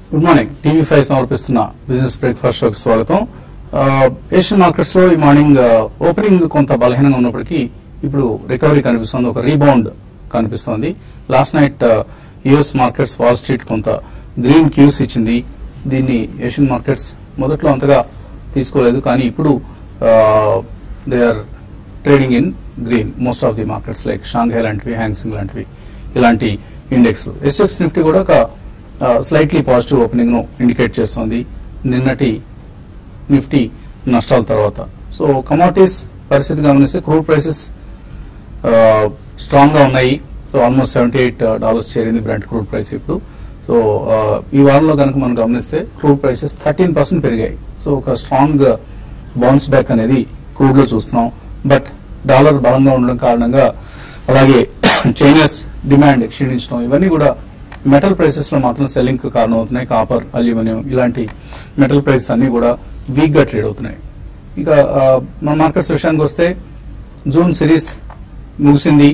Good morning TV five సమర్పిస్తున్న business breakfast షోకి స్వాగతం ఆ, ఏషియన్ మార్కెట్స్ లో ఈ మార్నింగ్ ఆ, ఓపెనింగ్ కొంత బలహీనంగా ఉన్నప్పటికీ ఇప్పుడు రికవరీ కనిపిస్తుంది ఒక రీబౌండ్ కనిపిస్తోంది last night US markets wall street కొంత గ్రీన్ క్యూస్ ఇచ్చింది దీన్ని ఏషియన్ మార్కెట్స్ మొదట్లో అంతగా తీసుకోలేదు కానీ ఇప్పుడు they are trading in green most of the markets like Shanghai లాంటివి హ్యాంగ్సింగ్ లాంటివి ఇలాంటి ఇండెక్స్ ఎస్ఎక్స్ నిఫ్టీ కూడా ఒక స్లైట్లీ పాజిటివ్ ఓపెనింగ్ ను ఇండికేట్ చేస్తోంది నిన్నటి నిఫ్టీ నష్టాల తర్వాత సో కమాడిటీస్ పరిస్థితి గమనిస్తే క్రూడ్ ప్రైసెస్ స్ట్రాంగ్ గా ఉన్నాయి so almost seventy eight dollars చేరింది బ్రెంట్ క్రూడ్ ప్రైస్ ఇప్పుడు సో ఈ వారంలో కనుక మనం గమనిస్తే క్రూడ్ ప్రైసెస్ థర్టీన్ పర్సెంట్ పెరిగాయి సో ఒక స్ట్రాంగ్ బౌన్స్ బ్యాక్ అనేది క్రూడ్ లో చూస్తున్నాం బట్ డాలర్ బలంగా ఉండడం కారణంగా అలాగే చైనీస్ డిమాండ్ క్షీణించడం ఇవన్నీ కూడా మెటల్ ప్రైసెస్ లో మాత్రం సెల్లింగ్ కు కారణం అవుతున్నాయి కాపర్ అల్యూమినియం ఇలాంటి మెటల్ ప్రైసెస్ అన్ని కూడా వీక్ గా ట్రేడ్ అవుతున్నాయి ఇక ఆ, మన మార్కెట్స్ విషయానికి వస్తే జూన్ సిరీస్ ముగిసింది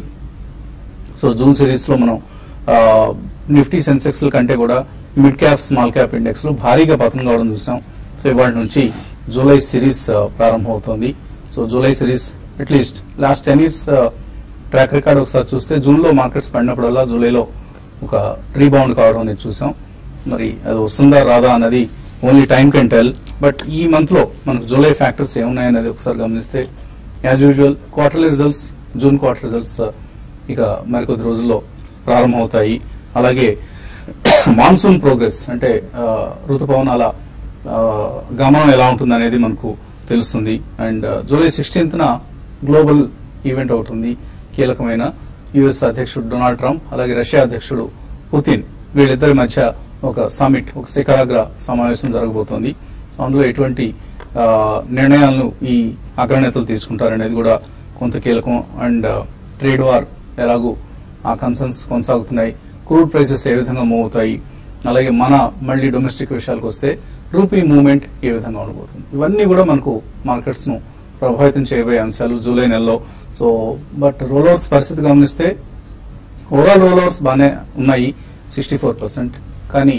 సో జూన్ సిరీస్ లో మనం ఆ, నిఫ్టీ సెన్సెక్స్ కంటే కూడా mid cap small cap index లో భారీగా పతనం కావడం చూసాం సో ఇవాళ నుంచి జూలై సిరీస్ ఆ, ప్రారంభమవుతోంది so July series at least last ten years track record ఒకసారి చూస్తే జూన్ లో మార్కెట్స్ పడినప్పుడల్లా జూలైలో ఒక రీబౌండ్ కావడం అనేది చూసాం మరి అది వస్తుందా రాదా అన్నది only time can tell but ఈ మంత్ లో మనకు జూలై ఫ్యాక్టర్స్ ఏమున్నాయనేది ఒకసారి గమనిస్తే as usual quarterly results June quarter results ఇక మరికొద్ది రోజుల్లో ప్రారంభమవుతాయి అలాగే మాన్సూన్ ప్రోగ్రెస్ అంటే ఆ, ఋతుపవనాల ఆ, గమనం ఎలా ఉంటుంది అనేది మనకు తెలుస్తుంది అండ్ జూలై సిక్స్టీన్త్ న గ్లోబల్ ఈవెంట్ అవుతుంది కీలకమైన యుఎస్ అధ్యక్షుడు డొనాల్డ్ ట్రంప్ అలాగే రష్యా అధ్యక్షుడు పుతిన్ వీళ్ళిద్దరి మధ్య ఒక సమిట్ ఒక శిఖరాగ్ర సమావేశం జరగబోతోంది సో అందులో ఎటువంటి ఆ, నిర్ణయాలను ఈ అగ్రనేతలు తీసుకుంటారనేది కూడా కొంత కీలకం అండ్ ట్రేడ్ వార్ ఎలాగూ ఆ కన్సర్న్స్ కొనసాగుతున్నాయి క్రూడ్ ప్రైసెస్ ఏ విధంగా మూవ్ అవుతాయి అలాగే మన మళ్ళీ డొమెస్టిక్ విషయాలకు వస్తే రూపీ మూవ్మెంట్ ఏ విధంగా ఉండబోతుంది ఇవన్నీ కూడా మనకు మార్కెట్స్ ను ప్రభావితం చేయబోయే అంశాలు జూలై నెలలో సో బట్ రోలర్స్ పరిస్థితి గమనిస్తే ఓవరాల్ రోలర్స్ బాగానే ఉన్నాయి సిక్స్టీ ఫోర్ పర్సెంట్ కానీ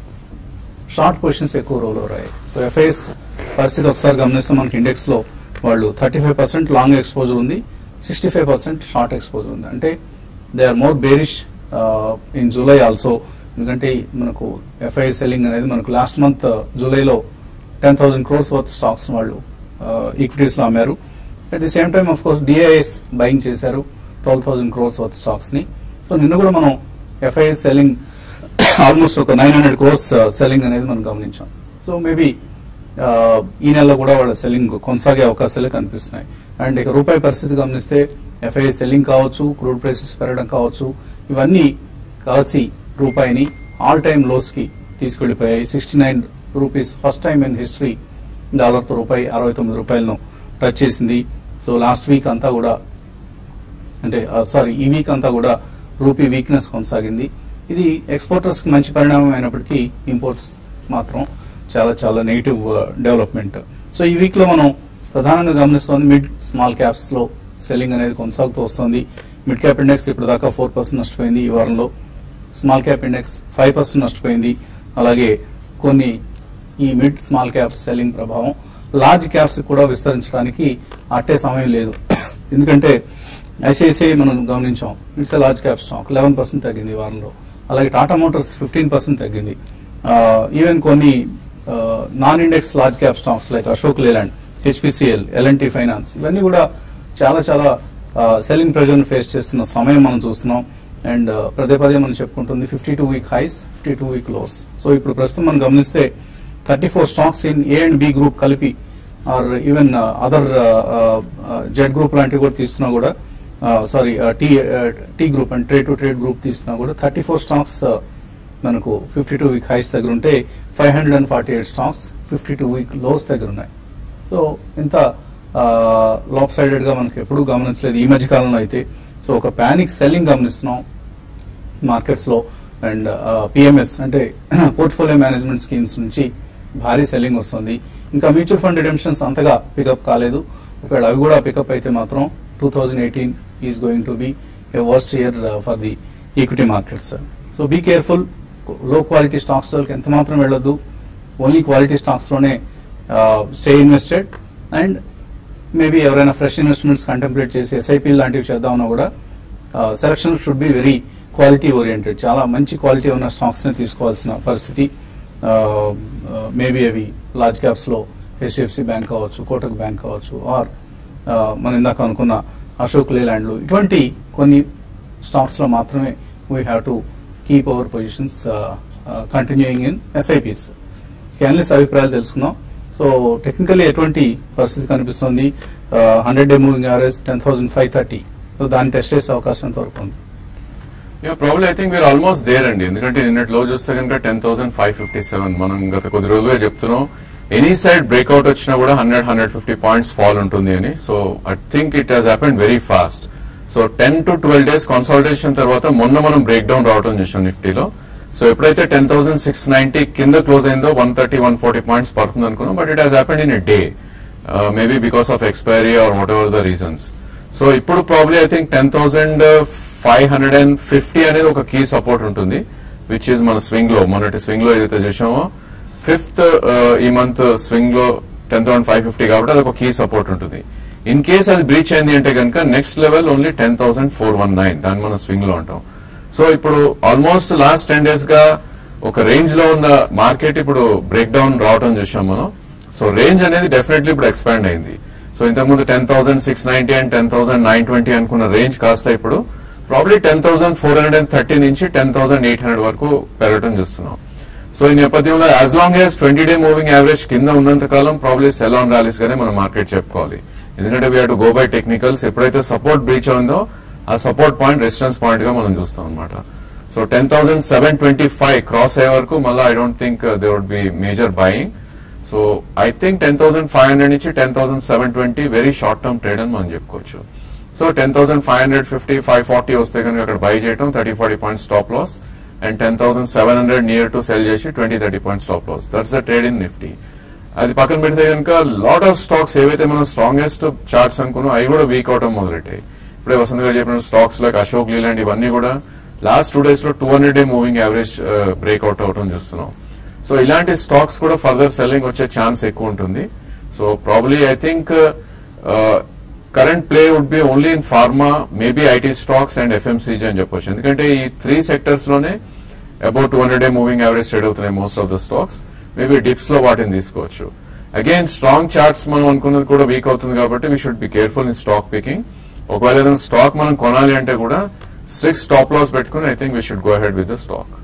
షార్ట్ పొజిషన్స్ ఎక్కువ రోల్ ఓవర్ అయ్యాయి సో ఎఫ్ఐఎస్ పరిస్థితి ఒకసారి గమనిస్తే మనకి ఇండెక్స్ లో వాళ్ళు thirty five percent long exposure ఉంది sixty five percent short exposure ఉంది అంటే they are more bearish in July also ఎందుకంటే మనకు ఎఫ్ఐ సెల్లింగ్ అనేది మనకు లాస్ట్ మంత్ జూలైలో ten thousand crores worth stocks వాళ్ళు ఈక్విటీస్ లో అమ్మారు at the same time of course DIs buying చేశారు twelve thousand crores worth stocks ని సో నిన్న కూడా మనం ఎఫ్ఐఎస్ సెల్లింగ్ ఆల్మోస్ట్ ఒక నైన్ హండ్రెడ్ క్రోర్స్ సెల్లింగ్ అనేది మనం గమనించాం సో మేబీ ఈ నెలలో కూడా వాళ్ళ సెల్లింగ్ కొనసాగే అవకాశాలే కనిపిస్తున్నాయి అండ్ ఇక రూపాయి పరిస్థితి గమనిస్తే ఎఫ్ఐ సెల్లింగ్ కావచ్చు క్రూడ్ ప్రైసెస్ పెరగడం కావచ్చు ఇవన్నీ కలిసి రూపాయిని ఆల్ టైమ్ లోస్ కి తీసుకెళ్లిపోయాయి sixty nine rupees first time in history dollar తో రూపాయి అరవై తొమ్మిది రూపాయలను టచ్ చేసింది సో లాస్ట్ వీక్ అంతా కూడా అంటే సారీ ఈ వీక్ అంతా కూడా రూపీ వీక్నెస్ కొనసాగింది ఇది ఎక్స్పోర్టర్స్ కి మంచి పరిణామం అయినప్పటికీ ఇంపోర్ట్స్ మాత్రం చాలా చాలా నెగిటివ్ డెవలప్మెంట్ సో ఈ వీక్ లో మనం ప్రధానంగా గమనిస్తోంది మిడ్ స్మాల్ క్యాప్స్ లో సెల్లింగ్ అనేది కొనసాగుతూ వస్తుంది మిడ్ క్యాప్ ఇండెక్స్ ఇప్పుడు దాకా ఫోర్ పర్సెంట్ నష్టపోయింది ఈ వారంలో small cap index five percent నష్టపోయింది అలాగే కొన్ని ఈ మిడ్ స్మాల్ క్యాప్స్ సెల్లింగ్ ప్రభావం లార్జ్ క్యాప్స్ కూడా విస్తరించడానికి అట్టే సమయం లేదు ఎందుకంటే ఐసిఐసిఐ మనం గమనించాం it's a large cap stock eleven percent తగ్గింది ఈ వారంలో అలాగే టాటా మోటార్స్ ఫిఫ్టీన్ పర్సెంట్ తగ్గింది ఈవెన్ కొన్ని non index large cap stocks like Ashok Leyland HPCL LNT finance ఇవన్నీ కూడా చాలా చాలా సెల్లింగ్ ప్రెజర్ ఫేస్ చేస్తున్న సమయం మనం చూస్తున్నాం అండ్ పదే పదే మనం చెప్పుకుంటుంది fifty two week highs fifty two week lows so ఇప్పుడు ప్రస్తుతం మనం గమనిస్తే thirty four stocks in A and B group కలిపి or even other Z group లాంటివి కూడా తీసుకున్నా కూడా sorry T T group and trade to trade group తీసుకున్నా కూడా థర్టీ ఫోర్ స్టాక్స్ మనకు ఫిఫ్టీ టూ వీక్ హైస్ దగ్గర ఉంటే five hundred and forty eight stocks fifty two week lows దగ్గర ఉన్నాయి సో ఇంత లాప్ సైడెడ్ గా మనకి ఎప్పుడూ గమనించలేదు ఈ మధ్య కాలంలో అయితే సో ఒక ప్యానిక్ సెల్లింగ్ గమనిస్తున్నాం మార్కెట్స్ లో అండ్ పిఎంఎస్ అంటే పోర్ట్ఫోలియో మేనేజ్మెంట్ స్కీమ్స్ నుంచి భారీ సెల్లింగ్ వస్తుంది ఇంకా మ్యూచువల్ ఫండ్ రిడెంప్షన్స్ అంతగా పికప్ కాలేదు ఒకవేళ అవి కూడా పికప్ అయితే మాత్రం two thousand eighteen is going to be a worst year for the equity markets so be careful లో క్వాలిటీ స్టాక్స్ లోకి ఎంత మాత్రం వెళ్ళొద్దు ఓన్లీ క్వాలిటీ స్టాక్స్ లోనే స్టే ఇన్వెస్టెడ్ అండ్ మేబీ ఎవరైనా ఫ్రెష్ ఇన్వెస్ట్మెంట్స్ కంటెంప్లేట్ చేసి ఎస్ఐపి లాంటివి చేద్దామన్నా కూడా selection should be very quality oriented చాలా మంచి క్వాలిటీ ఉన్న స్టాక్స్ ని తీసుకోవాల్సిన పరిస్థితి మేబీ అవి లార్జ్ క్యాప్స్ లో హెచ్డిఎఫ్సి బ్యాంక్ కావచ్చు కోటక్ బ్యాంక్ కావచ్చు ఆర్ మనం ఇందాక అనుకున్న అశోక్ లేలాండ్లు ఇటువంటి కొన్ని స్టాక్స్ లో మాత్రమే we have to keep our positions continuing in SIPs analyst అభిప్రాయాలు తెలుసుకుందాం సో టెక్నికల్లీ ఎటువంటి పరిస్థితి కనిపిస్తుంది hundred day moving average ten thousand five thirty so దాన్ని టెస్ట్ చేసే అవకాశం ఎంతవరకు ఉంది యా ప్రాబ్లీ ఐ థింక్ మీరు ఆల్మోస్ట్ దేర్ అండి ఎందుకంటే నిన్నట్లో చూస్తే కనుక ten thousand five fifty seven మనం గత కొద్ది రోజులుగా చెప్తున్నాం ఎనీ సైడ్ బ్రేక్అవుట్ వచ్చినా కూడా hundred hundred fifty points fall ఉంటుంది అని so I think it has happened very fast so ten to twelve days consultation తర్వాత మొన్న మనం బ్రేక్ డౌన్ రావడం చేసాం నిఫ్టీలో సో ఎప్పుడైతే టెన్ థౌసండ్ సిక్స్ నైన్టీ కింద క్లోజ్ అయిందో one thirty one forty points పడుతుంది అనుకున్నాం but it has happened in a day maybe because of expiry or whatever the reasons so ఇప్పుడు probably I think ten thousand five hundred and fifty అనేది ఒక key support ఉంటుంది which is మన swing లో మొన్నటి swing లో ఏదైతే చూసామో ఫిఫ్త్ ఈ మంత్ స్వింగ్ లో టెన్ థౌసండ్ ఫైవ్ ఫిఫ్టీ కాబట్టి అది ఒక కీ సపోర్ట్ ఉంటుంది ఇన్ కేస్ అది బ్రీచ్ అయింది అంటే కనుక next level only ten thousand four one nine దాన్ని మనం స్వింగ్ లో ఉంటాం సో ఇప్పుడు ఆల్మోస్ట్ లాస్ట్ టెన్ డేస్ గా ఒక రేంజ్ లో ఉన్న మార్కెట్ ఇప్పుడు బ్రేక్ డౌన్ రావడం చూసాం మనం సో రేంజ్ అనేది డెఫినెట్లీ ఇప్పుడు ఎక్స్పాండ్ అయింది సో ఇంతకుముందు ten thousand six ninety and ten thousand nine twenty అనుకున్న రేంజ్ కాస్త ఇప్పుడు probably ten thousand four hundred and thirty నుంచి టెన్ థౌసండ్ ఎయిట్ హండ్రెడ్ వరకు పెరగడం చూస్తున్నాం సో ఈ నేపథ్యంలో as long as twenty day moving average కింద ఉన్నంత కాలం ప్రాబ్లీ సెల్ ఆన్ ర్యాలీస్ గానే మనం మార్కెట్ చెప్పుకోవాలి ఎందుకంటే we to go by technicals ఎప్పుడైతే సపోర్ట్ బ్రీచ్ అయిందో ఆ సపోర్ట్ పాయింట్ రెసిస్టెన్స్ పాయింట్ గా మనం చూస్తాం అనమాట so ten thousand seven twenty five cross అయ్యే వరకు మళ్ళీ I don't think they would be major buying so I think ten thousand five hundred నుంచి ten thousand seven twenty very short term trade అని మనం చెప్పుకోవచ్చు so ten thousand five hundred fifty five forty వస్తే కనుక అక్కడ buy చేయడం thirty forty point stop loss and ten thousand seven hundred near to sell చేసి twenty thirty point stop loss that's the trade in Nifty అది పక్కన పెడితే కనుక lot of stocks ఏవైతే మనం స్ట్రాంగెస్ట్ చార్ట్స్ అనుకున్నాం అవి కూడా వీక్ అవడం మొదలెట్టాయి ఇప్పుడే వసంత్ గారు చెప్పిన స్టాక్స్ లైక్ అశోక్ లీలాండ్ ఇవన్నీ కూడా లాస్ట్ టూ డేస్ లో two hundred day moving average breakout అవడం చూస్తున్నాం సో ఇలాంటి స్టాక్స్ కూడా ఫర్దర్ సెల్లింగ్ వచ్చే ఛాన్స్ ఎక్కువ ఉంటుంది so probably I think current play would be only in pharma maybe IT stocks and FMCG అని చెప్పొచ్చు ఎందుకంటే ఈ త్రీ సెక్టర్స్ లోనే about two hundred day moving average trade అవుతున్నాయి most of the stocks maybe dips లో వాటిని తీసుకోవచ్చు again strong charts మనం అనుకున్నది కూడా వీక్ అవుతుంది కాబట్టి we should be careful in stock picking ఒకవేళ ఏదైనా స్టాక్ మనం కొనాలి అంటే కూడా స్ట్రిక్ట్ స్టాప్ లాస్ పెట్టుకుని I think we should go ahead with the stock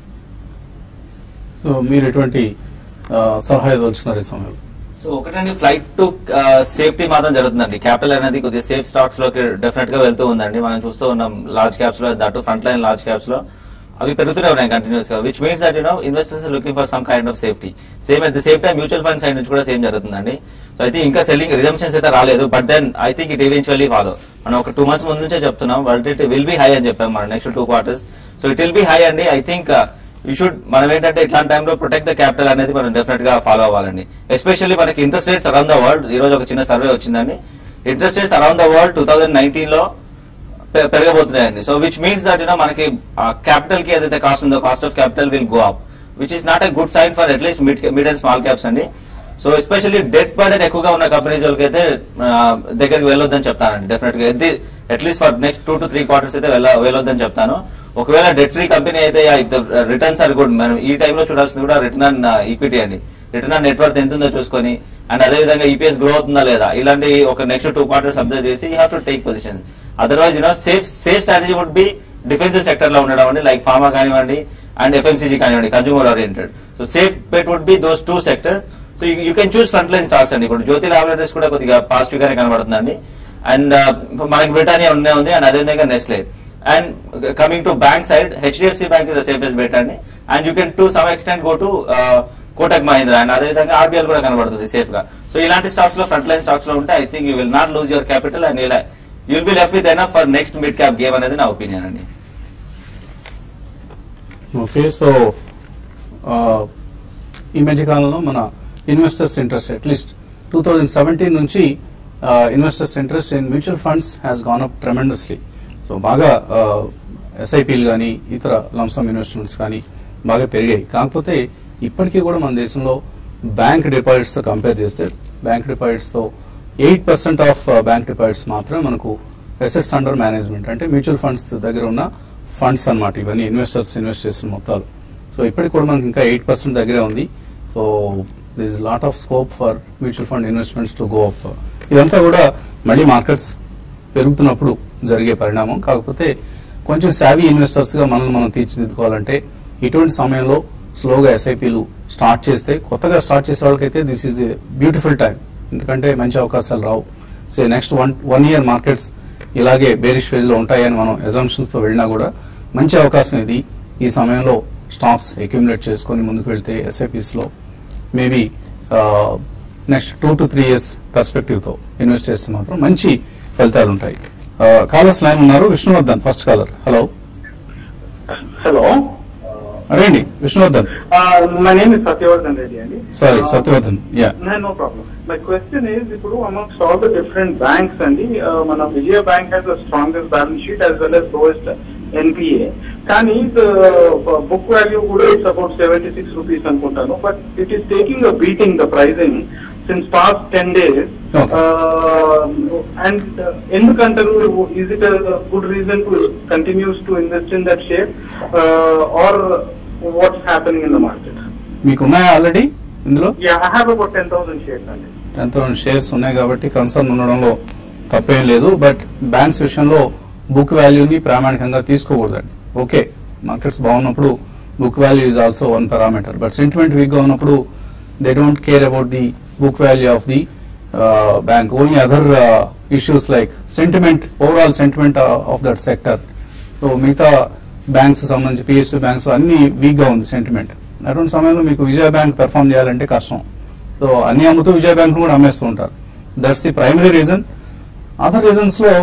so మీరు ఎటువంటి ఆ, సలహా ఇవ్వదలుచున్నారు ఈ సమయంలో సో ఒకటండి ఫ్లైట్ టు సేఫ్టీ మాత్రం జరుగుతుందండి క్యాపిటల్ అనేది కొద్దిగా సేఫ్ స్టాక్స్ లోకి డెఫినెట్ గా వెళ్తూ ఉందండి మనం చూస్తూ ఉన్నాం లార్జ్ క్యాప్స్ లో that front line large caps లో అవి పెరుగుతూనే ఉన్నాయి కంటిన్యూస్ గా which means that you know investors looking for some kind of safety same at the same time mutual fund side నుంచి కూడా సేమ్ జరుగుతుందండి సో అయితే ఇంకా సెల్లింగ్ రిజంప్షన్స్ అయితే రాలేదు but then I think it eventually follow మనం ఒక టూ మంత్స్ ముందు నుంచే చెప్తున్నాం but it will be high అని చెప్పాం మనం next two quarters so it will be high అండి ఐ థింక్ యూ షుడ్ మనం ఏంటంటే ఇట్లాంటి టైంలో ప్రొటెక్ట్ ద క్యాపిటల్ అనేది మనం డెఫినెట్ గా ఫాలో అవ్వాలండి ఎస్పెషల్లీ మనకి interest rates around the world ఈ రోజు ఒక చిన్న సర్వే వచ్చిందండి interest rates around the world two thousand nineteen లో పె- పెరగబోతున్నాయండి so which means that you know మనకి క్యాపిటల్ కి ఏదైతే కాస్ట్ ఉందో cost of capital will go up which is not a good sign for at least mid mid and small caps అండి so especially debt burden ఎక్కువగా ఉన్న కంపెనీస్ వాళ్ళకి అయితే ఆ, దగ్గరికి వెళ్ళొద్దని చెప్తానండి డెఫినెట్ గా at least for next two to three quarters అయితే వెళ్ళ వెళ్ళొద్దని చెప్తాను ఒకవేళ డెట్ ఫ్రీ కంపెనీ అయితే రిటర్న్స్ ఆర్ గుడ్ మనం ఈ టైంలో చూడాల్సింది కూడా రిటర్న్ ఆన్ ఈక్విటీ అండి రిటర్న్ ఆన్ నెట్వర్క్ ఎంత ఉందో చూసుకొని అండ్ అదే విధంగా ఈపీఎస్ గ్రో అవుతుందా లేదా ఇలాంటి ఒక నెక్స్ట్ టూ క్వార్టర్స్ అబ్జర్వ్ చేసి you have to take positions otherwise you know safe safe strategy would be defensive sector లో ఉండడం అండి లైక్ ఫార్మా కానివ్వండి అండ్ ఎఫ్ఎంసీజీ కానివ్వండి consumer oriented so safe bet would be those two sectors so you can choose front line stocks అండి ఇప్పుడు జ్యోతి laboratories కూడా కొద్దిగా positive గానే కనబడుతుందండి అండ్ మనకి బ్రిటానియా ఉండే ఉంది అండ్ అదేవిధంగా Nestle and coming to bank side HDFC bank is the safest bet అండి and you can to some extent go to Kotak Mahindra and అదేవిధంగా ఆర్బీఎల్ కూడా కనబడుతుంది సేఫ్ గా సో ఇలాంటి స్టాక్స్ లో ఫ్రంట్ లైన్ స్టాక్స్ లో ఉంటే I think you will not lose your capital and you'll be left with enough for next mid cap game అనేది నా ఒపీనియన్ అండి ఓకే సో ఆ, ఈ మధ్య కాలంలో మన investors interest at least two thousand seventeen నుంచి investors interest in mutual funds has gone up tremendously so బాగా ఎస్ఐపీలు కానీ ఇతర లంసమ్ ఇన్వెస్ట్మెంట్స్ కానీ బాగా పెరిగాయి కాకపోతే ఇప్పటికీ కూడా మన దేశంలో బ్యాంక్ డిపాజిట్స్ తో కంపేర్ చేస్తే బ్యాంక్ డిపాజిట్స్ తో eight percent of bank deposits మాత్రమే మనకు అసెట్స్ అండర్ మేనేజ్మెంట్ అంటే మ్యూచువల్ ఫండ్స్ దగ్గర ఉన్న ఫండ్స్ అన్నమాట ఇవన్నీ ఇన్వెస్టర్స్ ఇన్వెస్ట్ చేసిన మొత్తాలు సో ఇప్పటికి కూడా మనకి ఇంకా ఎయిట్ పర్సెంట్ దగ్గరే ఉంది so this lot of scope for mutual fund investments to go up ఇదంతా కూడా మళ్ళీ మార్కెట్స్ పెరుగుతున్నప్పుడు జరిగే పరిణామం కాకపోతే కొంచెం సావీ ఇన్వెస్టర్స్ గా మనల్ని మనం తీర్చిదిద్దుకోవాలంటే ఇటువంటి సమయంలో స్లోగా ఎస్ఐపీలు స్టార్ట్ చేస్తే కొత్తగా స్టార్ట్ చేసే వాళ్ళకైతే this is the beautiful time ఎందుకంటే మంచి అవకాశాలు రావు so next one one year markets ఇలాగే బేరిష్ ఫేజ్ లో ఉంటాయని మనం assumptions తో వెళ్ళినా కూడా మంచి అవకాశం ఇది ఈ సమయంలో స్టాక్స్ అక్యుములేట్ చేసుకొని ముందుకు వెళ్తే ఎస్ఐపీస్ లో maybe next two to three years perspective తో ఇన్వెస్ట్ చేస్తే మాత్రం మంచి ఫలితాలు ఉంటాయి కాలర్స్ లైన్ ఉన్నారు Vishnuvardhan first caller hello hello అదేండి Vishnuvardhan my name is Satyavardhan Reddy అండి sorry Satyavardhan yeah no problem my question is ఇప్పుడు amongst all the different banks అండి uh, మన Vijaya bank has the strongest balance sheet as well as lowest NPA కానీ book value కూడా it's about seventy six rupees అనుకుంటాను but it is taking a beating the pricing since past ten days Okay. And ఎందుకంటారు is it good reason to continues to invest in that share or what's happening in the market మీకు ఉన్నాయా already ఇందులో yeah I have about ten thousand shares అండి ten thousand shares ఉన్నాయి కాబట్టి concern ఉండడంలో తప్పేం లేదు but banks విషయంలో book వాల్యూని ప్రామాణికంగా తీసుకోకూడదండి ఓకే మార్కెట్స్ బాగున్నప్పుడు book value is also one parameter but sentiment weak గా ఉన్నప్పుడు they don't care about the book value of the bank only other issues like sentiment overall sentiment of that sector so మిగతా banks సంబంధించి PSU banks అన్ని weak గా ఉంది sentiment అటువంటి సమయంలో మీకు విజయ బ్యాంక్ పెర్ఫామ్ చేయాలంటే కష్టం సో అన్ని అమ్ముతూ విజయ బ్యాంక్ కూడా అమ్మేస్తూ ఉంటారు that's the primary reason other reasons లో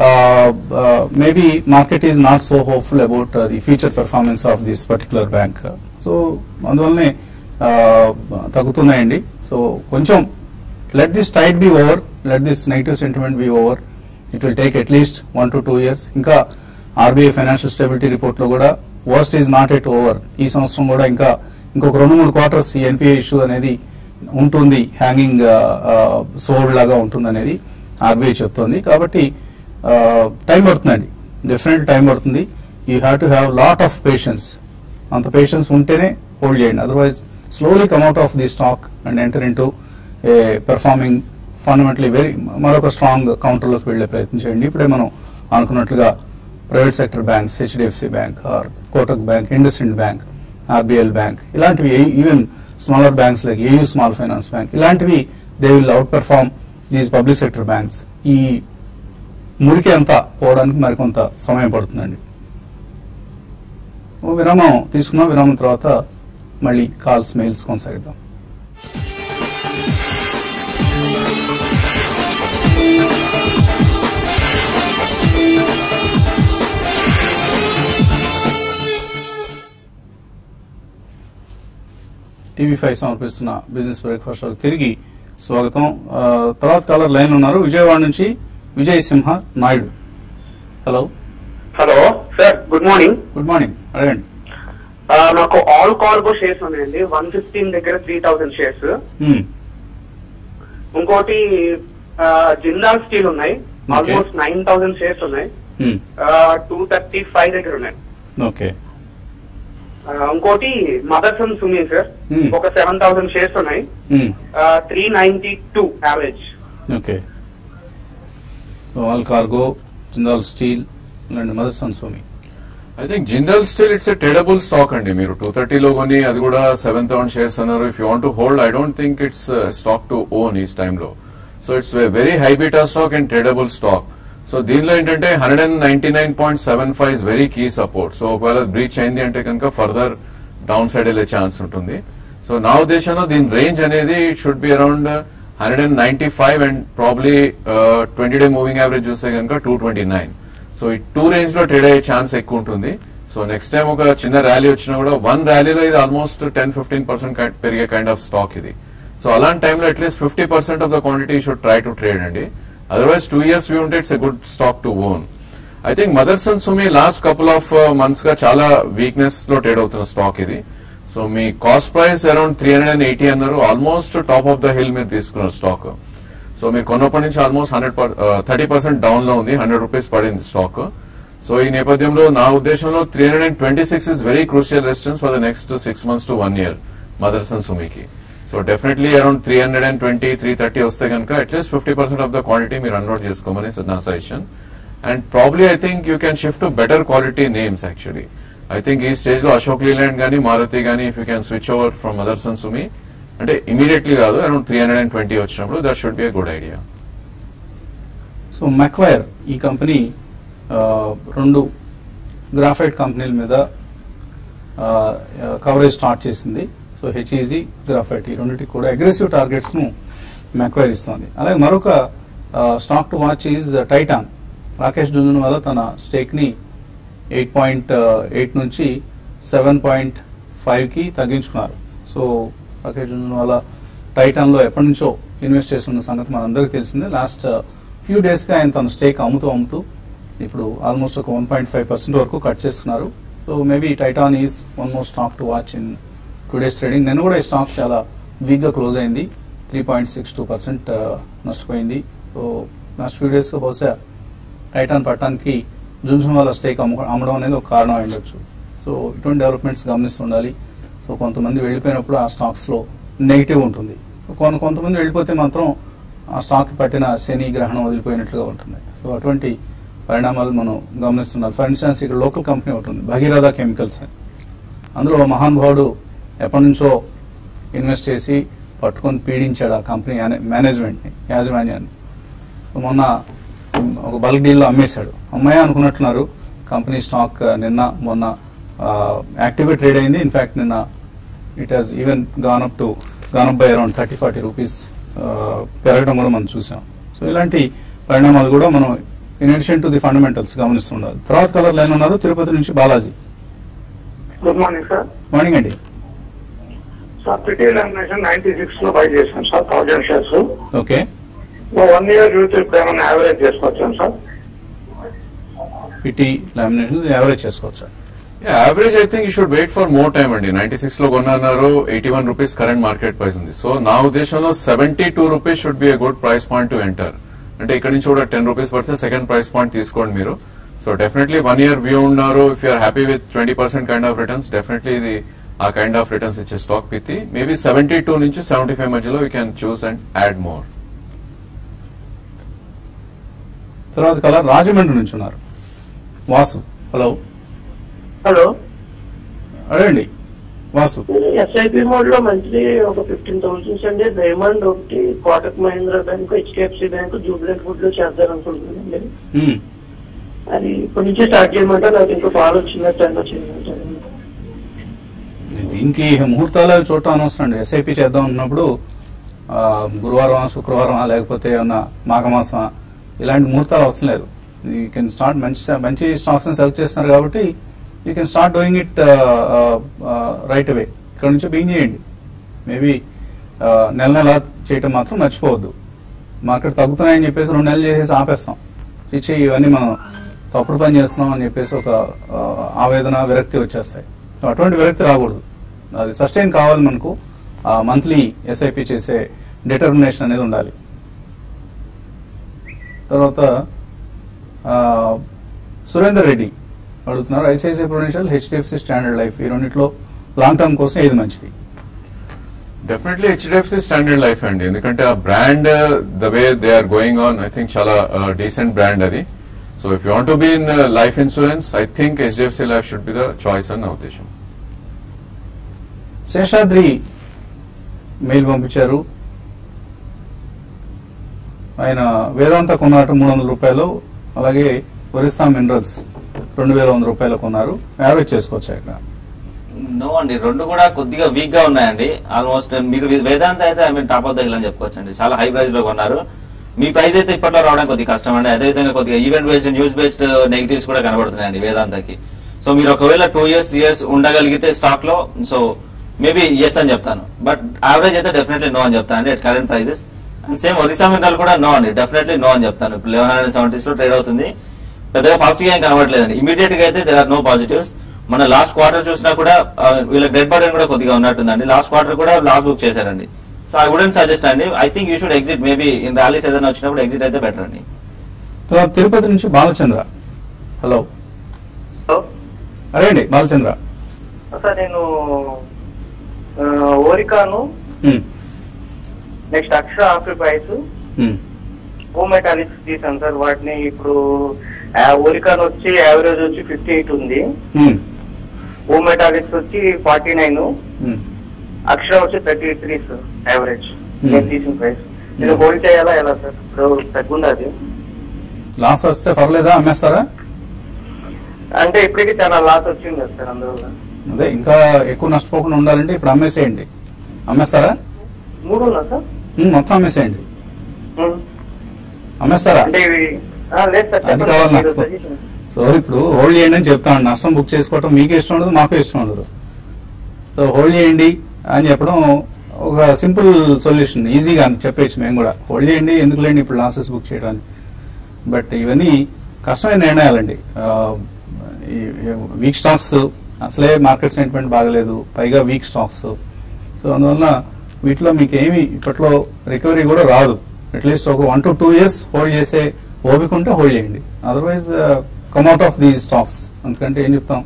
maybe market is not so hopeful about the future performance of this particular bank so అందువల్లనే uh, తగ్గుతున్నాయండి సో కొంచెం let this tide be over let this negative sentiment be over it will take at least one to two years ఇంకా RBI financial stability report లో కూడా worst is not yet over ఈ సంవత్సరం కూడా ఇంకా ఇంకొక రెండు మూడు క్వార్టర్స్ ఈ ఎన్పిఐ ఇష్యూ అనేది ఉంటుంది హ్యాంగింగ్ సోల్డ్ లాగా ఉంటుంది అనేది ఆర్బీఐ చెప్తోంది కాబట్టి టైం పడుతుందండి డెఫినెట్ టైం పడుతుంది you have to have lot of patience అంత పేషెన్స్ ఉంటేనే హోల్డ్ చేయండి otherwise slowly come out of the stock and enter into a performing fundamentally very మరొక స్ట్రాంగ్ కౌంటర్లోకి వెళ్లే ప్రయత్నం చేయండి ఇప్పుడే మనం అనుకున్నట్లుగా private sector banks HDFC bank or Kotak bank IndusInd bank RBL bank ఇలాంటివి even smaller banks like AU small finance bank ఇలాంటివి they will outperform these public sector banks ఈ మురికి అంతా పోవడానికి మరికొంత సమయం పడుతుందండి ఓ విరామం తీసుకుందాం విరామం తర్వాత మళ్ళీ కాల్స్ మెయిల్స్ కొనసాగిద్దాం టీవీ ఫైవ్ సమర్పిస్తున్న బిజినెస్ బ్రేక్ఫాస్ట్ షోకి తిరిగి స్వాగతం ఆ, తర్వాత కాలర్ లైన్ ఉన్నారు విజయవాడ నుంచి Vijay Simha Naidu hello hello sir good morning good morning అడగండి నాకు ఆల్ కార్గో షేర్స్ ఉన్నాయండి వన్ ఫిఫ్టీన్ దగ్గర త్రీ థౌసండ్ షేర్స్ Hmm. ఇంకోటి ఆ, జిందాల్ స్టీల్ ఉన్నాయి ఆల్మోస్ట్ నైన్ థౌసండ్ షేర్స్ ఉన్నాయి Hmm. టూ థర్టీ ఫైవ్ దగ్గర ఉన్నాయి ఓకే ఆ, ఇంకోటి మదర్సన్ సుమి సార్ Hmm. ఒక సెవెన్ థౌసండ్ షేర్స్ ఉన్నాయి Hmm. Three ninety two average okay All Cargo Jindal steel ఇలాంటి Motherson Sumi I think Jindal steel it's a tradable stock అండి మీరు టూ థర్టీలో కొని అది కూడా సెవెన్ థౌసండ్ షేర్స్ అన్నారు if you want to hold I don't think it's stock to own ఈ టైంలో so it's very high beta stock and tradable stock so దీనిలో ఏంటంటే hundred and ninety nine point seven five is very key support so ఒకవేళ breach అయింది అంటే కనుక further downside వెళ్ళే chance ఉంటుంది సో నా ఉద్దేశంలో దీని రేంజ్ అనేది should be around hundred and ninety five and probably twenty day moving average చూస్తే కనుక టూ ట్వంటీ నైన్ సో ఈ టూ రేంజ్ లో ట్రేడ్ అయ్యే ఛాన్స్ ఎక్కువ ఉంటుంది సో నెక్స్ట్ టైం ఒక చిన్న ర్యాలీ వచ్చినా కూడా వన్ ర్యాలీలో ఇది ఆల్మోస్ట్ టెన్ ఫిఫ్టీన్ పర్సెంట్ పెరిగే కైండ్ ఆఫ్ స్టాక్ ఇది సో అలాంటి టైంలో at least fifty percent of the quantity should try to trade అండి అదర్వైజ్ టూ ఇయర్స్ వ్యూ ఉంటే it's a good stock to own I think Motherson Sumi last couple of months గా చాలా weakness లో trade అవుతున్న stock ఇది సో మీ cost price around three hundred and eighty అన్నారు almost top of the hill మీరు తీసుకున్నారు స్టాక్ సో మీరు కొన్నప్పటి నుంచి almost hundred thirty percent down లో ఉంది హండ్రెడ్ రూపీస్ పడింది స్టాక్ సో ఈ నేపథ్యంలో నా ఉద్దేశంలో three hundred and twenty six is very crucial resistance for the next six months to one year Motherson సుమికి so definitely around three hundred and twenty three thirty వస్తే కనుక at least fifty percent of the quality మీరు unload చేసుకోమని నా suggestion and probably I think you can shift to better quality names actually I think ఈ stage లో అశోక్ లీలాండ్ గానీ మారుతి గానీ if you can switch over from Motherson Sumi అంటే ఇమీడియట్లీ కాదు around three hundred and twenty వచ్చినప్పుడు that should be a good idea so Macquarie ఈ company ఆ, రెండు గ్రాఫైట్ కంపెనీల మీద కవరేజ్ స్టార్ట్ చేసింది సో హెచ్ఈజీ గ్రాఫైట్ ఈ రెండింటికి కూడా అగ్రెసివ్ టార్గెట్స్ ను మెక్వైర్ ఇస్తోంది అలాగే మరొక stock to watch is Titan Rakesh వల్ల తన స్టేక్ ని ఎయిట్ పాయింట్ ఎయిట్ నుంచి సెవెన్ పాయింట్ ఫైవ్ కి తగ్గించుకున్నారు సో రాకేష్ వల్ల టైటాన్ లో ఎప్పటి నుంచో ఇన్వెస్ట్ చేస్తున్న సంగతి మనందరికీ తెలిసిందే లాస్ట్ ఫ్యూ డేస్ గా ఆయన తన స్టేక్ అమ్ముతూ అమ్ముతూ ఇప్పుడు ఆల్మోస్ట్ ఒక వన్ పాయింట్ ఫైవ్ పర్సెంట్ వరకు కట్ చేస్తున్నారు so maybe Titan is one more stock to watch in today's trading నేను కూడా ఈ స్టాక్ చాలా వీక్ గా క్లోజ్ అయింది three point six two percent నష్టపోయింది సో లాస్ట్ ఫ్యూ డేస్ గా బహుశా టైటాన్ పట్టడానికి జున్సున్ వాళ్ళ స్టేక్ అమ్ము అమ్మడం అనేది ఒక కారణం అయి ఉండొచ్చు సో ఇటువంటి డెవలప్మెంట్స్ గమనిస్తుండాలి సో కొంతమంది వెళ్ళిపోయినప్పుడు ఆ స్టాక్స్ లో నెగిటివ్ ఉంటుంది కొంత కొంతమంది వెళ్ళిపోతే మాత్రం ఆ స్టాక్ పట్టిన శని గ్రహణం వదిలిపోయినట్లుగా ఉంటుంది సో అటువంటి పరిణామాలు మనం గమనిస్తున్నాం ఫర్ ఇన్స్టాన్స్ ఇక్కడ లోకల్ కంపెనీ ఒకటి ఉంది భగీరథ కెమికల్స్ అని అందులో ఓ మహానుభావుడు ఎప్పటి నుంచో ఇన్వెస్ట్ చేసి పట్టుకొని పీడించాడు ఆ కంపెనీ మేనేజ్మెంట్ని యాజమాన్యాన్ని సో మొన్న ఒక బల్క్ డీల్లో అమ్మేశాడు అమ్మాయి అనుకున్నట్టున్నారు కంపెనీ స్టాక్ నిన్న మొన్న యాక్టివ్గా ట్రేడ్ అయింది ఇన్ఫాక్ట్ నిన్న it has even gone up to gone up by around thirty forty rupees పెరగడం కూడా మనం చూసాం సో ఇలాంటి పరిణామాలు కూడా మనం in addition to the fundamentals గమనిస్తుండాలి తర్వాత కలర్ లైన్ ఉన్నారు తిరుపతి నుంచి Balaji good morning sir morning అండి sir Pitti lamination ninety six లో బై చేశాం sir thousand shares okay one year చూస్తే ఇప్పుడు ఏమైనా యావరేజ్ చేసుకొచ్చాం సార్ పిటి లామినేషన్ యావరేజ్ చేసుకోవచ్చు average I think you should wait for more time అండి నైన్టీ సిక్స్ లో కొన్నారు eighty one rupees current market price ఉంది సో నా ఉద్దేశంలో seventy two rupees should be a good price point to enter అంటే ఇక్కడ నుంచి కూడా టెన్ రూపీస్ పడితే సెకండ్ ప్రైస్ పాయింట్ తీసుకోండి మీరు so definitely one year view ఉన్నారు if you're happy with twenty percent kind of returns definitely ఇది ఆ కైండ్ ఆఫ్ రిటర్న్స్ ఇచ్చే stock Pitti maybe seventy two నుంచి సెవెంటీ ఫైవ్ మధ్యలో you can choose and add more తర్వాత caller Rajahmundry నుంచి ఉన్నారు Vasu hello hello అడగండి వాసు ఎస్ఐపి మోడ్ లో మంత్లీ ఒక ఫిఫ్టీన్ థౌసండ్స్ అండి డైమండ్ ఒకటి Kotak Mahindra bank HDFC bank Jubilant food లో చేద్దారనుకుంటున్నానండి మ్మ్. అది ఇప్పటి నుంచి స్టార్ట్ చేయమంటే నాకు ఇంకా పాలు వచ్చినట్టు అని వచ్చిందంటే దీనికి ముహూర్తాలు అవి చూడటం అనవసరం అండి ఎస్ఐపి చేద్దాం అన్నప్పుడు ఆ, గురువారం శుక్రవారం లేకపోతే ఏమన్నా మాఘమాసం ఇలాంటి ముహూర్తాలు అవసరం లేదు యూ కెన్ స్టార్ట్ మంచి మంచి స్టాక్స్ సెలెక్ట్ చేస్తున్నారు కాబట్టి you can start doing it right away ఇక్కడ నుంచి బిగిన్ చేయండి మేబీ నెల నెల చేయటం మాత్రం మర్చిపోవద్దు మార్కెట్ తగ్గుతున్నాయని చెప్పేసి రెండు నెలలు చేసేసి ఆపేస్తాం ఇచ్చి ఇవన్నీ మనం తప్పుడు పని చేస్తున్నాం అని చెప్పేసి ఒక ఆ, ఆవేదన విరక్తి వచ్చేస్తాయి సో అటువంటి విరక్తి రాకూడదు అది సస్టైన్ కావాలి మనకు ఆ మంత్లీ ఎస్ఐపి చేసే డిటర్మినేషన్ అనేది ఉండాలి తర్వాత ఆ, సురేందర్ రెడ్డి అడుగుతున్నారు ICICI prudential HDFC standard life ఈ రెండిట్లో లాంగ్ టర్మ్ కోసం ఏది మంచిది డెఫినెట్లీ హెచ్డిఎఫ్సి స్టాండర్డ్ లైఫ్ అండి ఎందుకంటే ఆ brand the way they are going on I think చాలా డీసెంట్ బ్రాండ్ అది so if you want be in life insurance I think HDFC life should be the choice అని నా ఉద్దేశం Seshadri mail పంపించారు ఆయన వేదాంత కొన్నారట మూడు వందల రూపాయలు అలాగే ఒరిస్సా మినరల్స్ రెండు వేల వంద రూపాయలు కొన్నారు యావరేజ్ చేసుకోవచ్చు ఇక్కడ నో అండి రెండు కూడా కొద్దిగా వీక్ గా ఉన్నాయండి ఆల్మోస్ట్ మీరు వేదాంత అయితే I mean top of the hill అని చెప్పుకోవచ్చు అండి చాలా హై ప్రైస్ లో కొన్నారు మీ ప్రైస్ అయితే ఇప్పట్లో రావడం కొద్దిగా కష్టం అండి అదేవిధంగా కొద్దిగా event based news based negatives కూడా కనబడుతున్నాయండి వేదాంతకి సో మీరు ఒకవేళ టూ ఇయర్స్ త్రీ ఇయర్స్ ఉండగలిగితే స్టాక్ లో సో మేబీ ఎస్ అని చెప్తాను బట్ యావరేజ్ అయితే డెఫినెట్లీ నో అని చెప్తాను అండి at current prices and same Orissa mineral కూడా నో అండి డెఫినెట్లీ నో అని చెప్తాను ఇప్పుడు లెవెన్ హండ్రెడ్ సెవెంటీస్ లో ట్రేడ్ అవుతుంది పెద్దగా పాజిటివ్ ఏం కనబడలేదండి ఇమీడియట్ గా అయితే దేర్ ఆర్ నో పాజిటివ్స్ మన లాస్ట్ క్వార్టర్ చూసినా కూడా ఆ, వీళ్ళ డెడ్ బర్డెన్ కూడా కొద్దిగా ఉన్నట్టుందండి లాస్ట్ క్వార్టర్ కూడా లాస్ బుక్ చేశారండి సో ఐ వుడెంట్ సజెస్ట్ అండి I think you should exit maybe in rallies ఏదైనా వచ్చినప్పుడు ఎగ్జిట్ అయితే బెటర్ అండి తర్వాత తిరుపతి నుంచి బాలచంద్ర హలో అరే అండి బాలచంద్ర సార్ నేను ఆ, ఓరికాను ఉమ్, నెక్స్ట్ అక్షర ఆఫ్రికాయిస్ ఉమ్, ఓమెటాలిక్స్ తీసాను సార్ వాటిని ఇప్పుడు ఆ, ఓరికాన్ వచ్చి యావరేజ్ వచ్చి ఫిఫ్టీ ఎయిట్ ఉంది ఉమ్, ఓమెటాలిక్స్ వచ్చి ఫార్టీ నైన్ ఉమ్. అక్షర వచ్చి thirty three sir average Hmm. నేను తీసిన ప్రైస్ నేను హోల్డ్ చేయాలా ఎలా సార్ ఇప్పుడు తగ్గుంది అది లాస్ వస్తే పర్లేదా అమ్మేస్తారా అంటే ఇప్పటికి చాలా లాస్ వచ్చింది కదా సార్ అందువల్ల అదే ఇంకా ఎక్కువ నష్టపోకుండా ఉండాలంటే ఇప్పుడు అమ్మేసేయండి అమ్మేస్తారా మూడు ఉన్నా సార్ ఉమ్, మొత్తం అమ్మేసేయండి Hmm. అమ్మేస్తారా అంటే ఇవి ఆ, లేదు సార్ అది చెప్పండి కావాలి మీరు నాకు. suggestion. సో ఇప్పుడు హోల్డ్ చేయండి అని చెప్తాను నష్టం బుక్ చేసుకోవటం మీకు ఇష్టం ఉండదు మాకు ఇష్టం ఉండదు సో హోల్డ్ చేయండి అని చెప్పడం ఒక సింపుల్ సొల్యూషన్ ఈజీగా చెప్పేయచ్చు మేము కూడా హోల్డ్ చేయండి ఎందుకు లేండి ఇప్పుడు లాసెస్ బుక్ చేయడానికి బట్ ఇవన్నీ కష్టమైన నిర్ణయాలండి వీక్ స్టాక్స్ అసలే మార్కెట్ సెంటిమెంట్ బాగలేదు పైగా వీక్ స్టాక్స్ సో అందువల్ల వీటిలో మీకు ఏమి ఇప్పట్లో రికవరీ కూడా రాదు అట్లీస్ట్ ఒక one to two years hold చేసే ఓపిక ఉంటే హోల్డ్ చేయండి otherwise come out of these stocks అందుకంటే ఏం చెప్తాం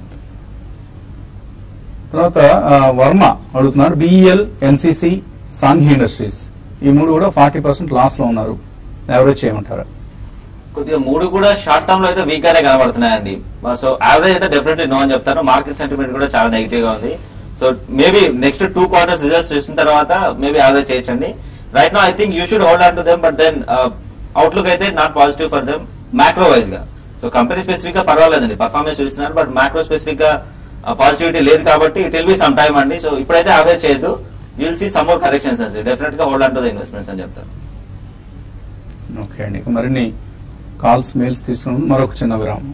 తర్వాత ఆ, వర్మ అడుగుతున్నాడు బిఈఎల్ ఎన్సిసి సాంఘి ఇండస్ట్రీస్ ఈ మూడు కూడా ఫార్టీ పర్సెంట్ లాస్ లో ఉన్నారు యావరేజ్ చేయమంటారా కొద్దిగా మూడు కూడా షార్ట్ టర్మ్ లో అయితే వీక్ గానే కనబడుతున్నాయండి సో యావరేజ్ అయితే డెఫినెట్లీ నో అని చెప్తాను మార్కెట్ సెంటిమెంట్ కూడా చాలా నెగిటివ్ గా ఉంది so maybe next two quarters results చూసిన తర్వాత మేబీ యావరేజ్ చేయొచ్చండి right no I think you should hold on to them but then outlook అయితే not positive for them macro wise గా సో కంపెనీ స్పెసిఫిక్ గా పర్వాలేదండి performance చూస్తున్నారు but macro specific గా positivity లేదు కాబట్టి it will be some time అండి so ఇప్పుడైతే యావరేజ్ చేయొద్దు you will see some more corrections అండి డెఫినెట్ గా hold on to the investments అని చెప్తారు ఓకే అండి ఇక మరిన్ని కాల్స్ మెయిల్స్ తీసుకున్న మరొక చిన్న విరామం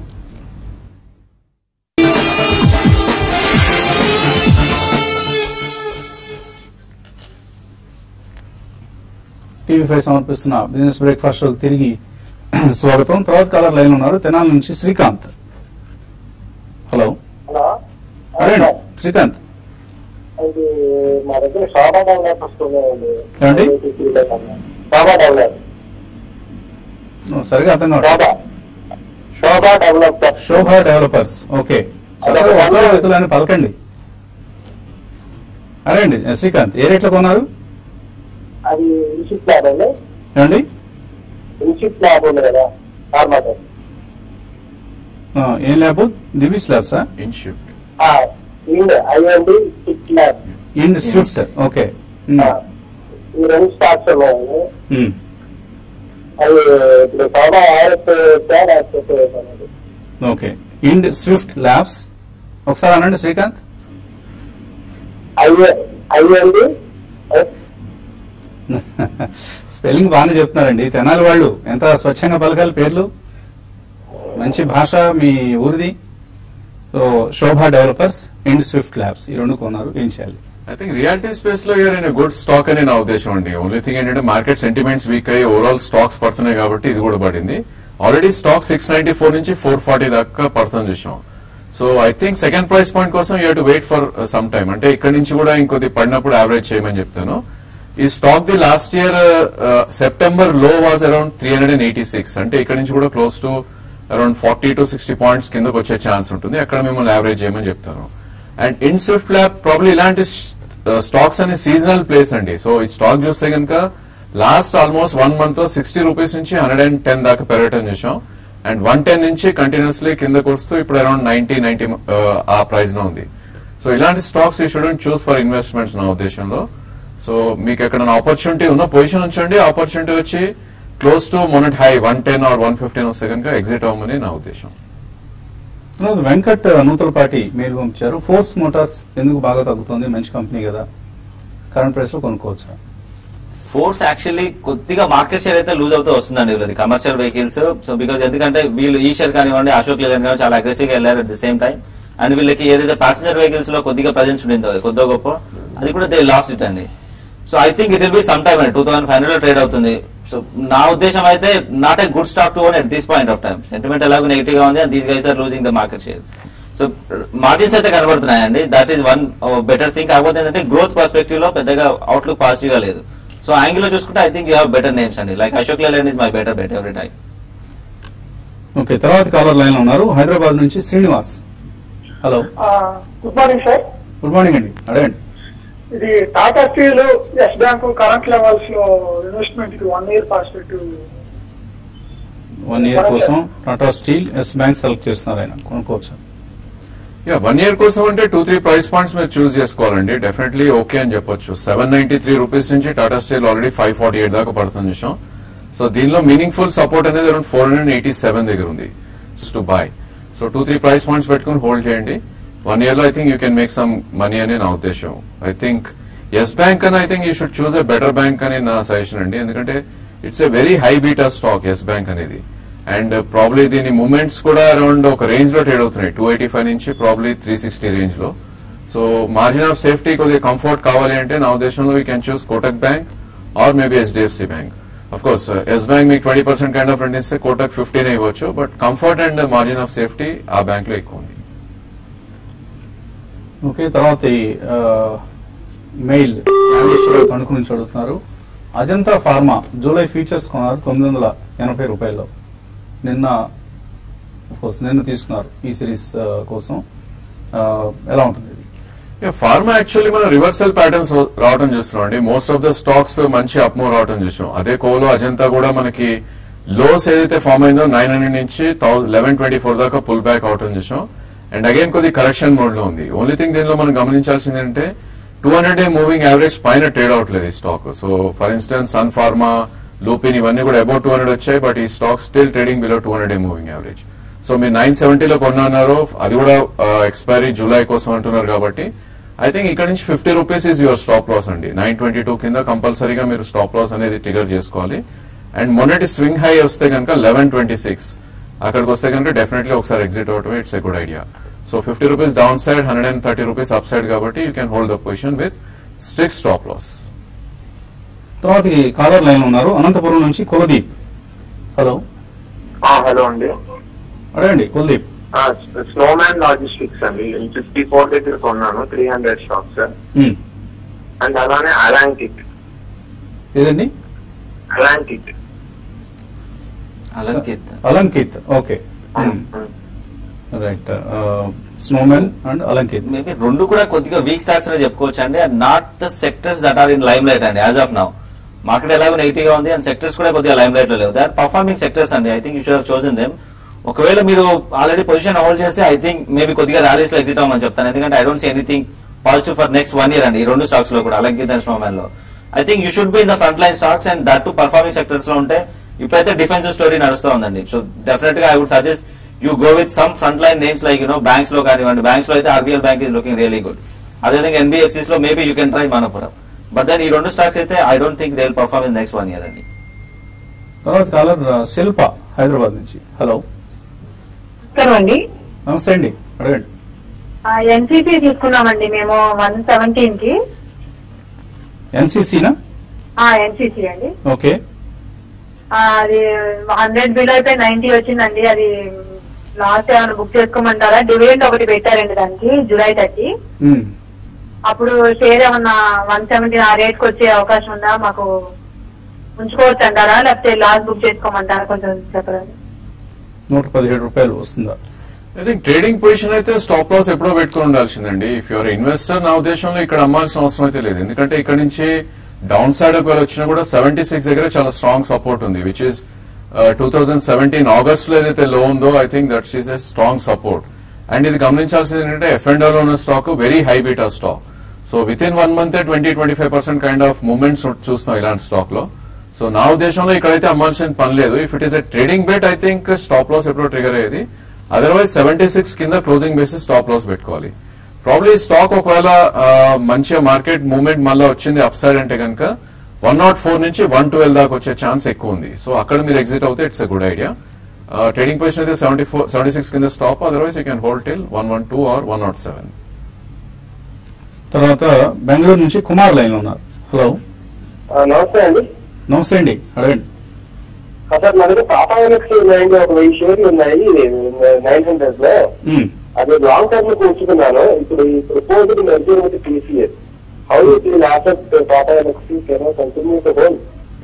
టీవీ ఫైవ్ సమర్పిస్తున్న బిజినెస్ బ్రేక్ఫాస్ట్ షోకి తిరిగి స్వాగతం తర్వాత కాలర్ లైన్ ఉన్నారు తెనాలి నుంచి శ్రీకాంత్ హలో హలో అరే శ్రీకాంత్ ఇది మా దగ్గర శోభా డెవలపర్స్ ఉన్నాయండి ఏమండి? శోభా డెవలప్ నువ్వు సరిగా అర్థం కావట్లేదు Sobha Sobha developer Sobha developers okay చక్కగా ఒకరో రైతులని పలకండి అరే అండి శ్రీకాంత్ ఏ రేట్లో కొన్నారు అది ఇన్షిప్ ల్యాబ్ అండి ఏమండి ఇన్షిప్ ల్యాబ్ ఉంది కదా ఫార్మాట్ ఆ, ఏం ల్యాబ్ దివి స్లాబ్సా ఇన్ షిఫ్ట్ ఇండ్ ఐఎండి సిప్ ల్యాబ్ ఇండ్ స్విఫ్ట్ ఓకే ఈ రెండు స్టాక్స్ ఉన్నాయండి ఉమ్. అవి ఇప్పుడు శోభా ఆర్ఎస్ ప్లాన్ యాక్సెస్ చేశానండి ఓకే ఇండ్ స్విఫ్ట్ ల్యాబ్స్ ఒకసారి అనండి శ్రీకాంత్ ఐఏ ఐఎండి స్పెల్లింగ్ బాగానే చెప్తున్నారండి తెనాలి వాళ్ళు ఎంత స్వచ్ఛంగా పలకాలి పేర్లు మంచి భాష మీ ఊరిది so Sobha developers and Swift Labs ఈ రెండు కొన్నారు ఏం చేయాలి ఐ థింక్ రియాలిటీ స్పేస్ లో యూఆర్ ఇన్ గుడ్ స్టాక్ అని నా ఉద్దేశం అండి ఓన్లీ థింగ్ ఏంటంటే మార్కెట్ సెంటిమెంట్స్ వీక్ అయ్యి ఓవరాల్ స్టాక్స్ పడుతున్నాయి కాబట్టి ఇది కూడా పడింది already stock six ninety four నుంచి ఫోర్ ఫార్టీ దాకా పడుతుంది చూసాం so I think second price point కోసం you to wait for some time అంటే ఇక్కడ నుంచి కూడా ఇంకొద్ది పడినప్పుడు యావరేజ్ చేయమని చెప్తాను ఈ stock the last year September లో was around three hundred and eighty six అంటే ఇక్కడ నుంచి కూడా close to around forty to sixty points కిందకు వచ్చే ఛాన్స్ ఉంటుంది అక్కడ మిమ్మల్ని యావరేజ్ చేయమని చెప్తాను and in Swift Lab probably ఇలాంటి స్టాక్స్ అనే సీజనల్ ప్లేస్ అండి సో ఈ స్టాక్ చూస్తే కనుక లాస్ట్ ఆల్మోస్ట్ వన్ మంత్ లో సిక్స్టీ రూపీస్ నుంచి హండ్రెడ్ అండ్ టెన్ దాకా పెరగటం చూసాం అండ్ వన్ టెన్ నుంచి కంటిన్యూస్లీ కిందకు వస్తూ ఇప్పుడు అరౌండ్ నైన్టీ నైన్టీ ఆ ప్రైస్ లో ఉంది సో ఇలాంటి stocks you shouldn't choose for investments నా ఉద్దేశంలో సో మీకు ఎక్కడ ఆపర్చునిటీ ఉన్న పొజిషన్ ఉంచండి ఆపర్చునిటీ వచ్చి క్లోజ్ టు మొనట్ high one ten or one fifteen వస్తే కనుక ఎగ్జిట్ అవ్వమని నా ఉద్దేశం తర్వాత వెంకట్ నూతలపాటి మెయిల్ పంపించారు ఫోర్స్ మోటార్స్ ఎందుకు బాగా తగ్గుతుంది మంచి కంపెనీ కదా కరెంట్ ప్రైస్ లో కొనుక్కోవచ్చా ఫోర్స్ యాక్చువల్లీ కొద్దిగా మార్కెట్ షేర్ అయితే లూజ్ అవుతూ వస్తుందండి వీళ్ళది కమర్షియల్ వెహికల్స్ సో బికాజ్ ఎందుకంటే వీళ్ళు ఈ షేర్ కానివ్వండి అశోక్ లేలన్ కానీ చాలా అగ్రెసివ్ గా వెళ్ళారు at the same time and వీళ్ళకి ఏదైతే ప్యాసింజర్ వెహికల్స్ లో కొద్దిగా ప్రజెన్స్ ఉండిందో కొద్దిగా గొప్ప అది కూడా దే లాస్ట్ ఇట్ అండి so I think it will be some time అండి two thousand five hundred trade అవుతుంది సో నా ఉద్దేశం అయితే not a good stock to own at this point of time sentiment ఎలాగో నెగిటివ్ గా ఉంది and these guys are losing the market share so margins అయితే కనబడుతున్నాయండి that is one better thing కాకపోతే ఏంటంటే గ్రోత్ పర్స్పెక్టివ్ లో పెద్దగా అవుట్లుక్ పాజిటివ్ గా లేదు సో యాంగిల్ లో చూసుకుంటే I think you have better names అండి like Ashok Leyland is my better bet every time okay తర్వాత కాలర్ లైన్ లో ఉన్నారు హైదరాబాద్ నుంచి Srinivas hello good morning sir good morning అండి అడగండి ఇది Tata Steel Yes Bank current levels లో ఇన్వెస్ట్మెంట్ కి one year perspective one year కోసం Tata Steel Yes Bank select చేస్తున్నారు ఆయన కొనుక్కోవచ్చు యా వన్ ఇయర్ కోసం అంటే టూ త్రీ ప్రైస్ పాయింట్స్ మీరు చూస్ చేసుకోవాలండి డెఫినెట్లీ ఓకే అని చెప్పొచ్చు సెవెన్ నైన్టీ త్రీ రూపీస్ నుంచి Tata Steel already five forty eight దాకా పడుతుంది చూసాం సో దీనిలో మీనింగ్ఫుల్ సపోర్ట్ అనేది around four hundred eighty seven దగ్గర ఉంది to buy so two three price points పెట్టుకుని హోల్డ్ చేయండి వన్ ఇయర్ లో I think you can make some money అని నా ఉద్దేశం ఐ థింక్ ఎస్ బ్యాంక్ అని I think you should choose a better bank అని నా సజెషన్ అండి ఎందుకంటే it's a very high beta stock Yes Bank అనేది అండ్ ప్రాబ్లీ దీని మూమెంట్స్ కూడా అరౌండ్ ఒక రేంజ్ లో ట్రేడ్ అవుతున్నాయి టూ ఎయిటీ ఫైవ్ నుంచి ప్రాబ్లీ త్రీ సిక్స్టీ రేంజ్ లో సో మార్జిన్ ఆఫ్ సేఫ్టీ కొద్దిగా కంఫర్ట్ కావాలి అంటే నా ఉద్దేశంలో we can choose Kotak Bank or maybe HDFC Bank of course Yes Bank మీకు twenty percent kind of return ఇస్తే కోటక్ ఫిఫ్టీన్ ఇవ్వచ్చు but comfort and margin of safety ఆ బ్యాంక్ లో ఎక్కువ ఉంది ఓకే తర్వాత ఈ మెయిల్ నాగేశ్వరరావు తణుకు నుంచి అడుగుతున్నారు అజంతా ఫార్మా జూలై ఫీచర్స్ కొన్నారు తొమ్మిది వందల ఎనభై రూపాయల్లో నిన్న of course, నిన్న తీసుకున్నారు ఈ సిరీస్ కోసం ఆ, ఎలా ఉంటుంది ఇది ఫార్మా యాక్చువల్లీ మనం రివర్సల్ ప్యాటర్న్స్ రావడం చూస్తున్నాం అండి మోస్ట్ ఆఫ్ ద స్టాక్స్ మంచి అప్మో రావడం చూసాం అదే కోలో అజంతా కూడా మనకి లోస్ ఏదైతే ఫామ్ అయిందో నైన్ హండ్రెడ్ నుంచి లెవెన్ ట్వంటీ ఫోర్ దాకా పుల్ బ్యాక్ అవటం చూసాం అండ్ అగైన్ కొద్ది కరెక్షన్ మోడ్ లో ఉంది ఓన్లీ థింగ్ దీనిలో మనం గమనించాల్సింది ఏంటంటే two hundred day moving average పైన ట్రేడ్ అవట్లేదు ఈ stock so for instance Sun Pharma Lupin ఇవన్నీ కూడా అబౌట్ టూ హండ్రెడ్ వచ్చాయి బట్ ఈ stock still trading below two hundred day moving average so మీరు నైన్ సెవెంటీలో కొన్నారు అది కూడా ఎక్స్పైరీ జూలై కోసం అంటున్నారు కాబట్టి ఐ థింక్ ఇక్కడ నుంచి fifty rupees is your stop loss అండి నైన్ ట్వంటీ టూ కింద కంపల్సరీగా మీరు స్టాప్ లాస్ అనేది ట్రిగర్ చేసుకోవాలి అండ్ మొన్నటి స్వింగ్ హై వస్తే కనుక లెవెన్ ట్వంటీ సిక్స్ అక్కడికి వస్తే కనుక డెఫినెట్లీ ఒకసారి ఎగ్జిట్ అవటమే it's a good idea so fifty rupees down side hundred and thirty rupees up side కాబట్టి you can hold the position with strict stop loss తర్వాత ఈ కాలర్ లైన్ లో ఉన్నారు అనంతపురం నుంచి కులదీప్ హలో హలో అండి అడగండి కులదీప్ స్నోమ్యాన్ లాజిస్టిక్స్ అండి ఫిఫ్టీ ఫోర్ దగ్గర కొన్నాను three hundred stocks um. And అలానే అలాంటిక్ ఏదండి అలాంటిక్ Alankit Alankit okay right Snowman and Alankit maybe రెండు కూడా కొద్దిగా వీక్ స్టాక్స్ అనే చెప్పుకోవచ్చు అండి and not the sectors that are in limelight అండి యాజ్ ఆఫ్ నౌ మార్కెట్ ఎలాగో నెగిటివ్ గా ఉంది అండ్ సెక్టర్స్ కూడా కొద్దిగా లైమ్ లైట్ లో లేవు దే ఆర్ పర్ఫార్మింగ్ సెక్టర్స్ అండి I think you should chosen them ఒకవేళ మీరు ఆల్రెడీ పొజిషన్ హోల్డ్ చేస్తే ఐ థింక్ మేబీ కొద్దిగా ర్యాలీస్ లో ఎగ్జిట్ అవ్వమని చెప్తాను ఎందుకంటే I don't see anything positive for next one year అండి ఈ రెండు స్టాక్స్ లో కూడా అలంకిత్ అండ్ స్నోమ్యాన్ లో I think you should be in the front line stocks and that to performing sectors లో ఉంటే ఇప్పుడైతే డిఫెన్సివ్ స్టోరీ నడుస్తూ ఉందండి సో డెఫినెట్ గా I would suggest you go with some front line names like you know banks లో కానివ్వండి banks లో అయితే RBL Bank is looking really good అదేవిధంగా ఎన్బిఎఫ్సిస్ లో maybe you can try Manappuram but then ఈ రెండు స్టాక్స్ అయితే I don't think they will perform in next one year అండి తర్వాత కాలర్ శిల్ప హైదరాబాద్ నుంచి హలో నమస్కారం అండి నమస్తే అండి అడగండి ఎన్సీసీ తీసుకున్నామండి మేము వన్ సెవెంటీన్ కి ఎన్సీసీనా ఎన్సీసీ అండి ఓకే ఆ, అది హండ్రెడ్ బిల్ అయితే నైన్టీ వచ్చిందండి అది లాస్ట్ ఏమైనా బుక్ చేసుకోమంటారా డివిడెండ్ ఒకటి పెట్టారండి దానికి జూలై థర్టీ ఉమ్. అప్పుడు షేర్ ఏమన్నా వన్ సెవెంటీ ఆ రేట్ కి వచ్చే అవకాశం ఉందా మాకు ఉంచుకోవచ్చు అంటారా లేకపోతే లాస్ట్ బుక్ చేసుకోమంటారా కొంచెం చెప్పండి నూట పదిహేడు రూపాయలు వస్తుందా ఐ థింక్ ట్రేడింగ్ పొజిషన్ అయితే స్టాప్ లాస్ ఎప్పుడో పెట్టుకుని ఉండాల్సిందండి ఇఫ్ యువర్ ఇన్వెస్టర్ నా ఉద్దేశంలో ఇక్కడ అమ్మాల్సిన అవసరం అయితే లేదు ఎందుకంటే ఇక్కడ నుంచి డౌన్ సైడ్ ఒకవేళ వచ్చినా కూడా సెవెంటీ సిక్స్ దగ్గర చాలా స్ట్రాంగ్ సపోర్ట్ ఉంది which is two thousand seventeen August లో ఏదైతే లో ఉందో I think that's is a strong support and ఇది గమనించాల్సింది ఏంటంటే ఎఫ్ అండ్ లో ఉన్న stock very high beta stock so with in one month twenty twenty five percent kind of movements చూస్తున్నాం ఇలాంటి స్టాక్ లో సో నా ఉద్దేశంలో ఇక్కడైతే అమ్మాల్సిన పని లేదు if it is a trading bet I think stop loss ఎప్పుడో ట్రిగర్ అయ్యేది అదర్వైజ్ సెవెంటీ సిక్స్ కింద క్లోజింగ్ బేసిస్ స్టాప్ లాస్ పెట్టుకోవాలి ప్రాబ్లీ స్టాక్ ఒకవేళ ఆ, మంచిగా మార్కెట్ మూవ్మెంట్ మళ్ళీ వచ్చింది అప్ సైడ్ అంటే కనుక వన్ నాట్ ఫోర్ నుంచి వన్ ట్వెల్వ్ దాకా వచ్చే ఛాన్స్ ఎక్కువ ఉంది సో అక్కడ మీరు ఎగ్జిట్ అవుతే it's a good idea trading position అయితే సెవెంటీ ఫోర్ సెవెంటీ సిక్స్ కింద stop otherwise you can hold till one one two or one nought seven తర్వాత బెంగళూరు నుంచి కుమార్ లైన్ లో ఉన్నారు హలో నమస్తే అండి నమస్తే అండి అడగండి సార్ నా దగ్గర టాటా ఎలక్స్ ఉన్నాయండి ఒక వెయ్యి షేర్లు ఉన్నాయి నైన్ హండ్రెడ్ లో మ్మ్. అది లాంగ్ టర్మ్ లో ఉంచుకున్నాను ఇప్పుడు ఈ proposal merger with TCS how it will accept Tata Elxsi can continue to hold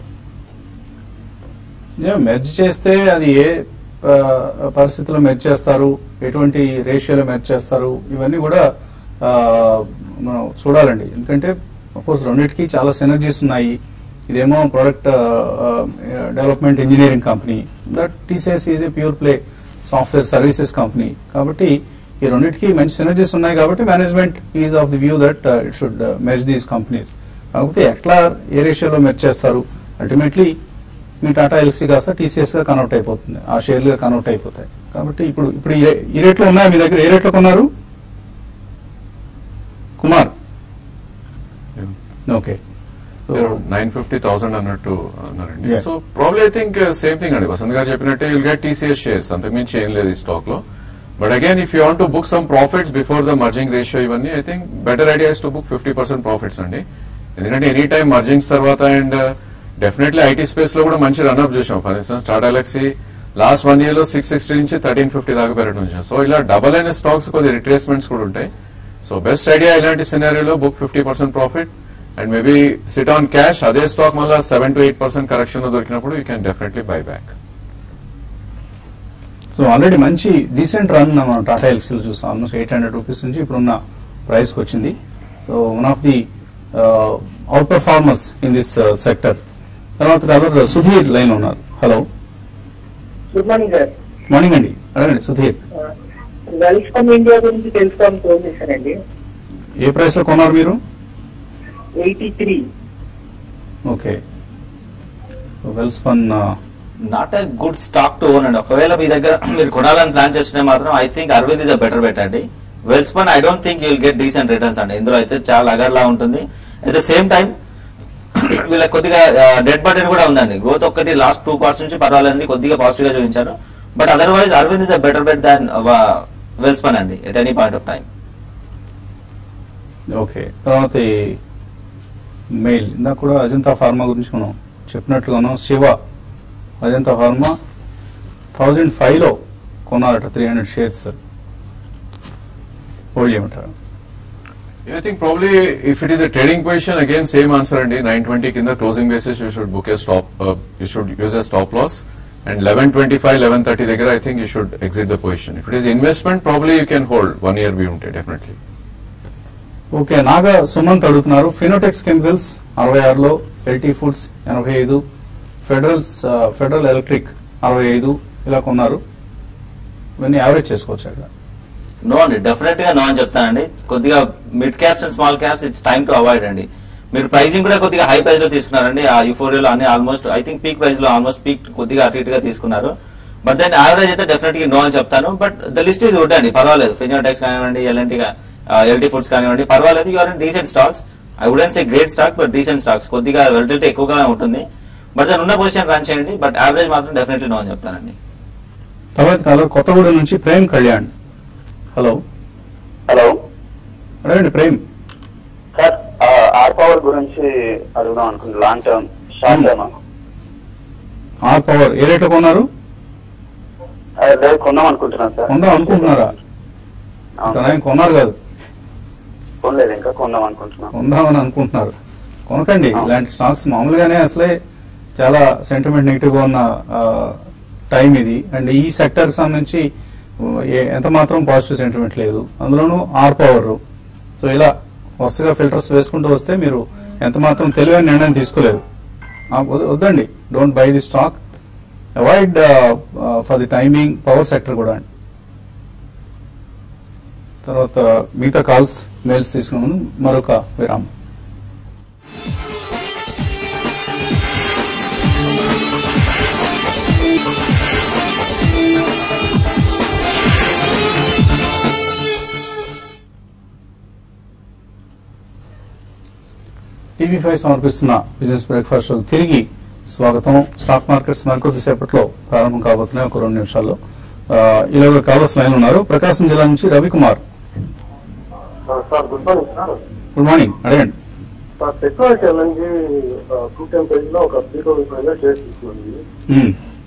merge చేస్తే అది ఏ ఆ, పరిస్థితిలో మెర్జ్ చేస్తారు ఎటువంటి రేషియోలో మెర్జ్ చేస్తారు ఇవన్నీ కూడా ఆ, మనం చూడాలండి ఎందుకంటే కోర్స్ రెండింటికి చాలా సినర్జీస్ ఉన్నాయి ఇదేమో product development engineering company that TCS is a pure play software services company కాబట్టి ఈ రెండింటికి మంచి సినర్జీస్ ఉన్నాయి కాబట్టి management is of the view that it should merge these companies కాకపోతే ఎట్లా ఏ రేషియోలో మెర్జ్ చేస్తారు అల్టిమేట్లీ మీ టాటా ఎల్సీ కాస్త టీసీఎస్ గా కన్వర్ట్ అయిపోతుంది ఆ షేర్లుగా కన్వర్ట్ అయిపోతాయి కాబట్టి ఇప్పుడు ఇప్పుడు ఈ- ఈ రేట్లో ఉన్నాయా మీ దగ్గర ఏ రేట్లో కొన్నారు Kumar okay nine fifty thousand అన్నట్టు అన్నారండి Yeah. So probably I think same thing అండి వసంత్ గారు చెప్పినట్టే యుల్ గెట్ టీసీఎస్ షేర్స్ అంతకుమించి ఏం లేదు ఈ స్టాక్ లో but again if you want to book some profits before the merging ratio ఇవన్నీ I think better idea to book fifty percent profits అండి ఎందుకంటే ఎనీ టైం మర్జింగ్స్ తర్వాత అండ్ డెఫినెట్లీ ఐటీ స్పేస్ లో కూడా మంచి రన్అప్ చూసాం for instance Tata Elxsi last one year లో six sixty నుంచి థర్టీన్ ఫిఫ్టీ దాకా పెరగడం చూసాం సో ఇలా డబల్ అయిన స్టాక్స్ కొద్ది రిట్రేస్మెంట్స్ కూడా ఉంటాయి సో బెస్ట్ ఐడియా ఇలాంటి సినారియోలో book fifty percent profit and maybe sit on cash అదే స్టాక్ మళ్ళీ seven to eight percent correction లో దొరికినప్పుడు you can definitely buy back so already మంచి డీసెంట్ రన్ మనం టాటా ఎల్సీలో చూసాం ఆల్మోస్ట్ ఎయిట్ హండ్రెడ్ రూపీస్ నుంచి ఇప్పుడున్న ప్రైస్కి వచ్చింది so one of the outperformers in this sector తర్వాత కాలర్ సుధీర్ లైన్ ఉన్నారు hello good morning sir morning అండి అడగండి సుధీర్ వెల్స్కమ్ ఇండియా గురించి తెలుసుకోవాలని ఫోన్ చేశానండి ఏ ప్రైస్ లో కొన్నారు మీరు eighty three okay so Welspun not a good stock to own అండి ఒకవేళ మీ దగ్గర మీరు కొనాలని ప్లాన్ చేస్తుంటే మాత్రం I think Arvind is a better bet అండి Welspun I don't think you'll get decent returns అండి ఇందులో అయితే చాలా అగర్లా ఉంటుంది అట్ ద సేమ్ టైం వీళ్ళకి కొద్దిగా డెడ్ బటన్ కూడా ఉందండి గ్రోత్ ఒక్కటి లాస్ట్ టూ క్వార్టర్స్ నుంచి పర్వాలేదని కొద్దిగా పాజిటివ్ గా చూపించారు but otherwise Arvind is a better bet than Welspun అండి at any point of time okay తర్వాత ఈ మెయిల్ ఇందాక కూడా అజంతా ఫార్మా గురించి మనం చెప్పినట్లుగాను శివ అజంతా ఫార్మా థౌజండ్ ఫైవ్లో కొన్నారట త్రీ హండ్రెడ్ షేర్స్ హోల్డ్ చేయమంటారు I think probably if it is a trading position, again same answer అండి నైన్ ట్వంటీ కింద closing basis you should book a stop you should use a stop loss and eleven twenty five eleven thirty దగ్గర I think you should exit the position if it is investment probably you can hold one year be ఉంటే definitely okay Naga Sumanth అడుగుతున్నారు Fineotex chemicals అరవై ఆరులో LT foods ఎనభై ఐదు Federal's federal electric అరవై ఐదు ఇలా కొన్నారు ఇవన్నీ యావరేజ్ చేసుకోవచ్చు అక్కడ నో అండి డెఫినెట్ గా నో అని చెప్తానండి కొద్దిగా mid caps and small caps it's time to avoid అండి మీరు ప్రైసింగ్ కూడా కొద్దిగా హై ప్రైస్ లో తీసుకున్నారండి ఆ యూఫోరియాలో అన్ని almost I think peak price లో ఆల్మోస్ట్ పీక్ కొద్దిగా అటు ఇటుగా తీసుకున్నారు బట్ దెన్ యావరేజ్ అయితే డెఫినెట్ గా నో అని చెప్తాను but the list is good అండి పర్వాలేదు ఫిజియోటెక్స్ కానివ్వండి ఎల్ఎన్టీ ఎల్టీ ఫుడ్స్ కానివ్వండి పర్వాలేదు you're in decent stocks I wouldn't say great stock but decent stocks కొద్దిగా వెల్టిలిటీ ఎక్కువగా ఉంటుంది బట్ దాని ఉన్న పొజిషన్ రన్ చేయండి బట్ యావరేజ్ మాత్రం డెఫినెట్లీ నో అని చెప్తానండి తర్వాత కాలర్ కొత్తగూడెం నుంచి ప్రేమ్ కళ్యాణ్ హలో హలో అడగండి ప్రేమ్ సార్ ఆర్ పవర్ గురించి అడుగుదాం అనుకుంటున్నాను long term short term or power ఏ రేట్లో కొన్నారు రేపు కొందాం అనుకుంటున్నాను సార్ కొందాం అనుకుంటున్నారా అవును. ఇంకా ఏం కొన్నారు కాదు కొనలేదు ఇంకా కొందాం అనుకుంటున్నాను కొందామని అనుకుంటున్నారు కొనకండి అవును. ఇలాంటి స్టాక్స్ మామూలుగానే అసలే చాలా సెంటిమెంట్ నెగిటివ్ గా ఉన్న టైం ఇది అండ్ ఈ సెక్టర్ సంబంధించి ఏ- ఎంత మాత్రం పాజిటివ్ సెంటిమెంట్ లేదు అందులోనూ ఆర్ పవర్ సో ఇలా వరుసగా ఫిల్టర్స్ వేసుకుంటూ వస్తే మీరు ఎంత మాత్రం తెలివైన నిర్ణయం తీసుకోలేదు ఆ, వద్ద- వద్దండి don't buy the stock avoid for the timing power sector కూడా అండి తర్వాత మిగతా కాల్స్ మెయిల్స్ తీసుకున్నాము మరొక విరామం టీవీ ఫైవ్ సమర్పిస్తున్న బిజినెస్ బ్రేక్ఫాస్ట్ షోకి తిరిగి స్వాగతం స్టాక్ మార్కెట్స్ మరికొద్ది సేపట్లో ప్రారంభం కాబోతున్నాయి ఒక రెండు నిమిషాల్లో ఆ, ఇలాగ కాలర్స్ లైన్ ఉన్నారు ప్రకాశం జిల్లా నుంచి Ravikumar sir good morning sir good morning అడగండి sir technology LNG two ten page లో ఒక త్రీ థౌసండ్ పైన షేర్ తీసుకుంది మ్మ్.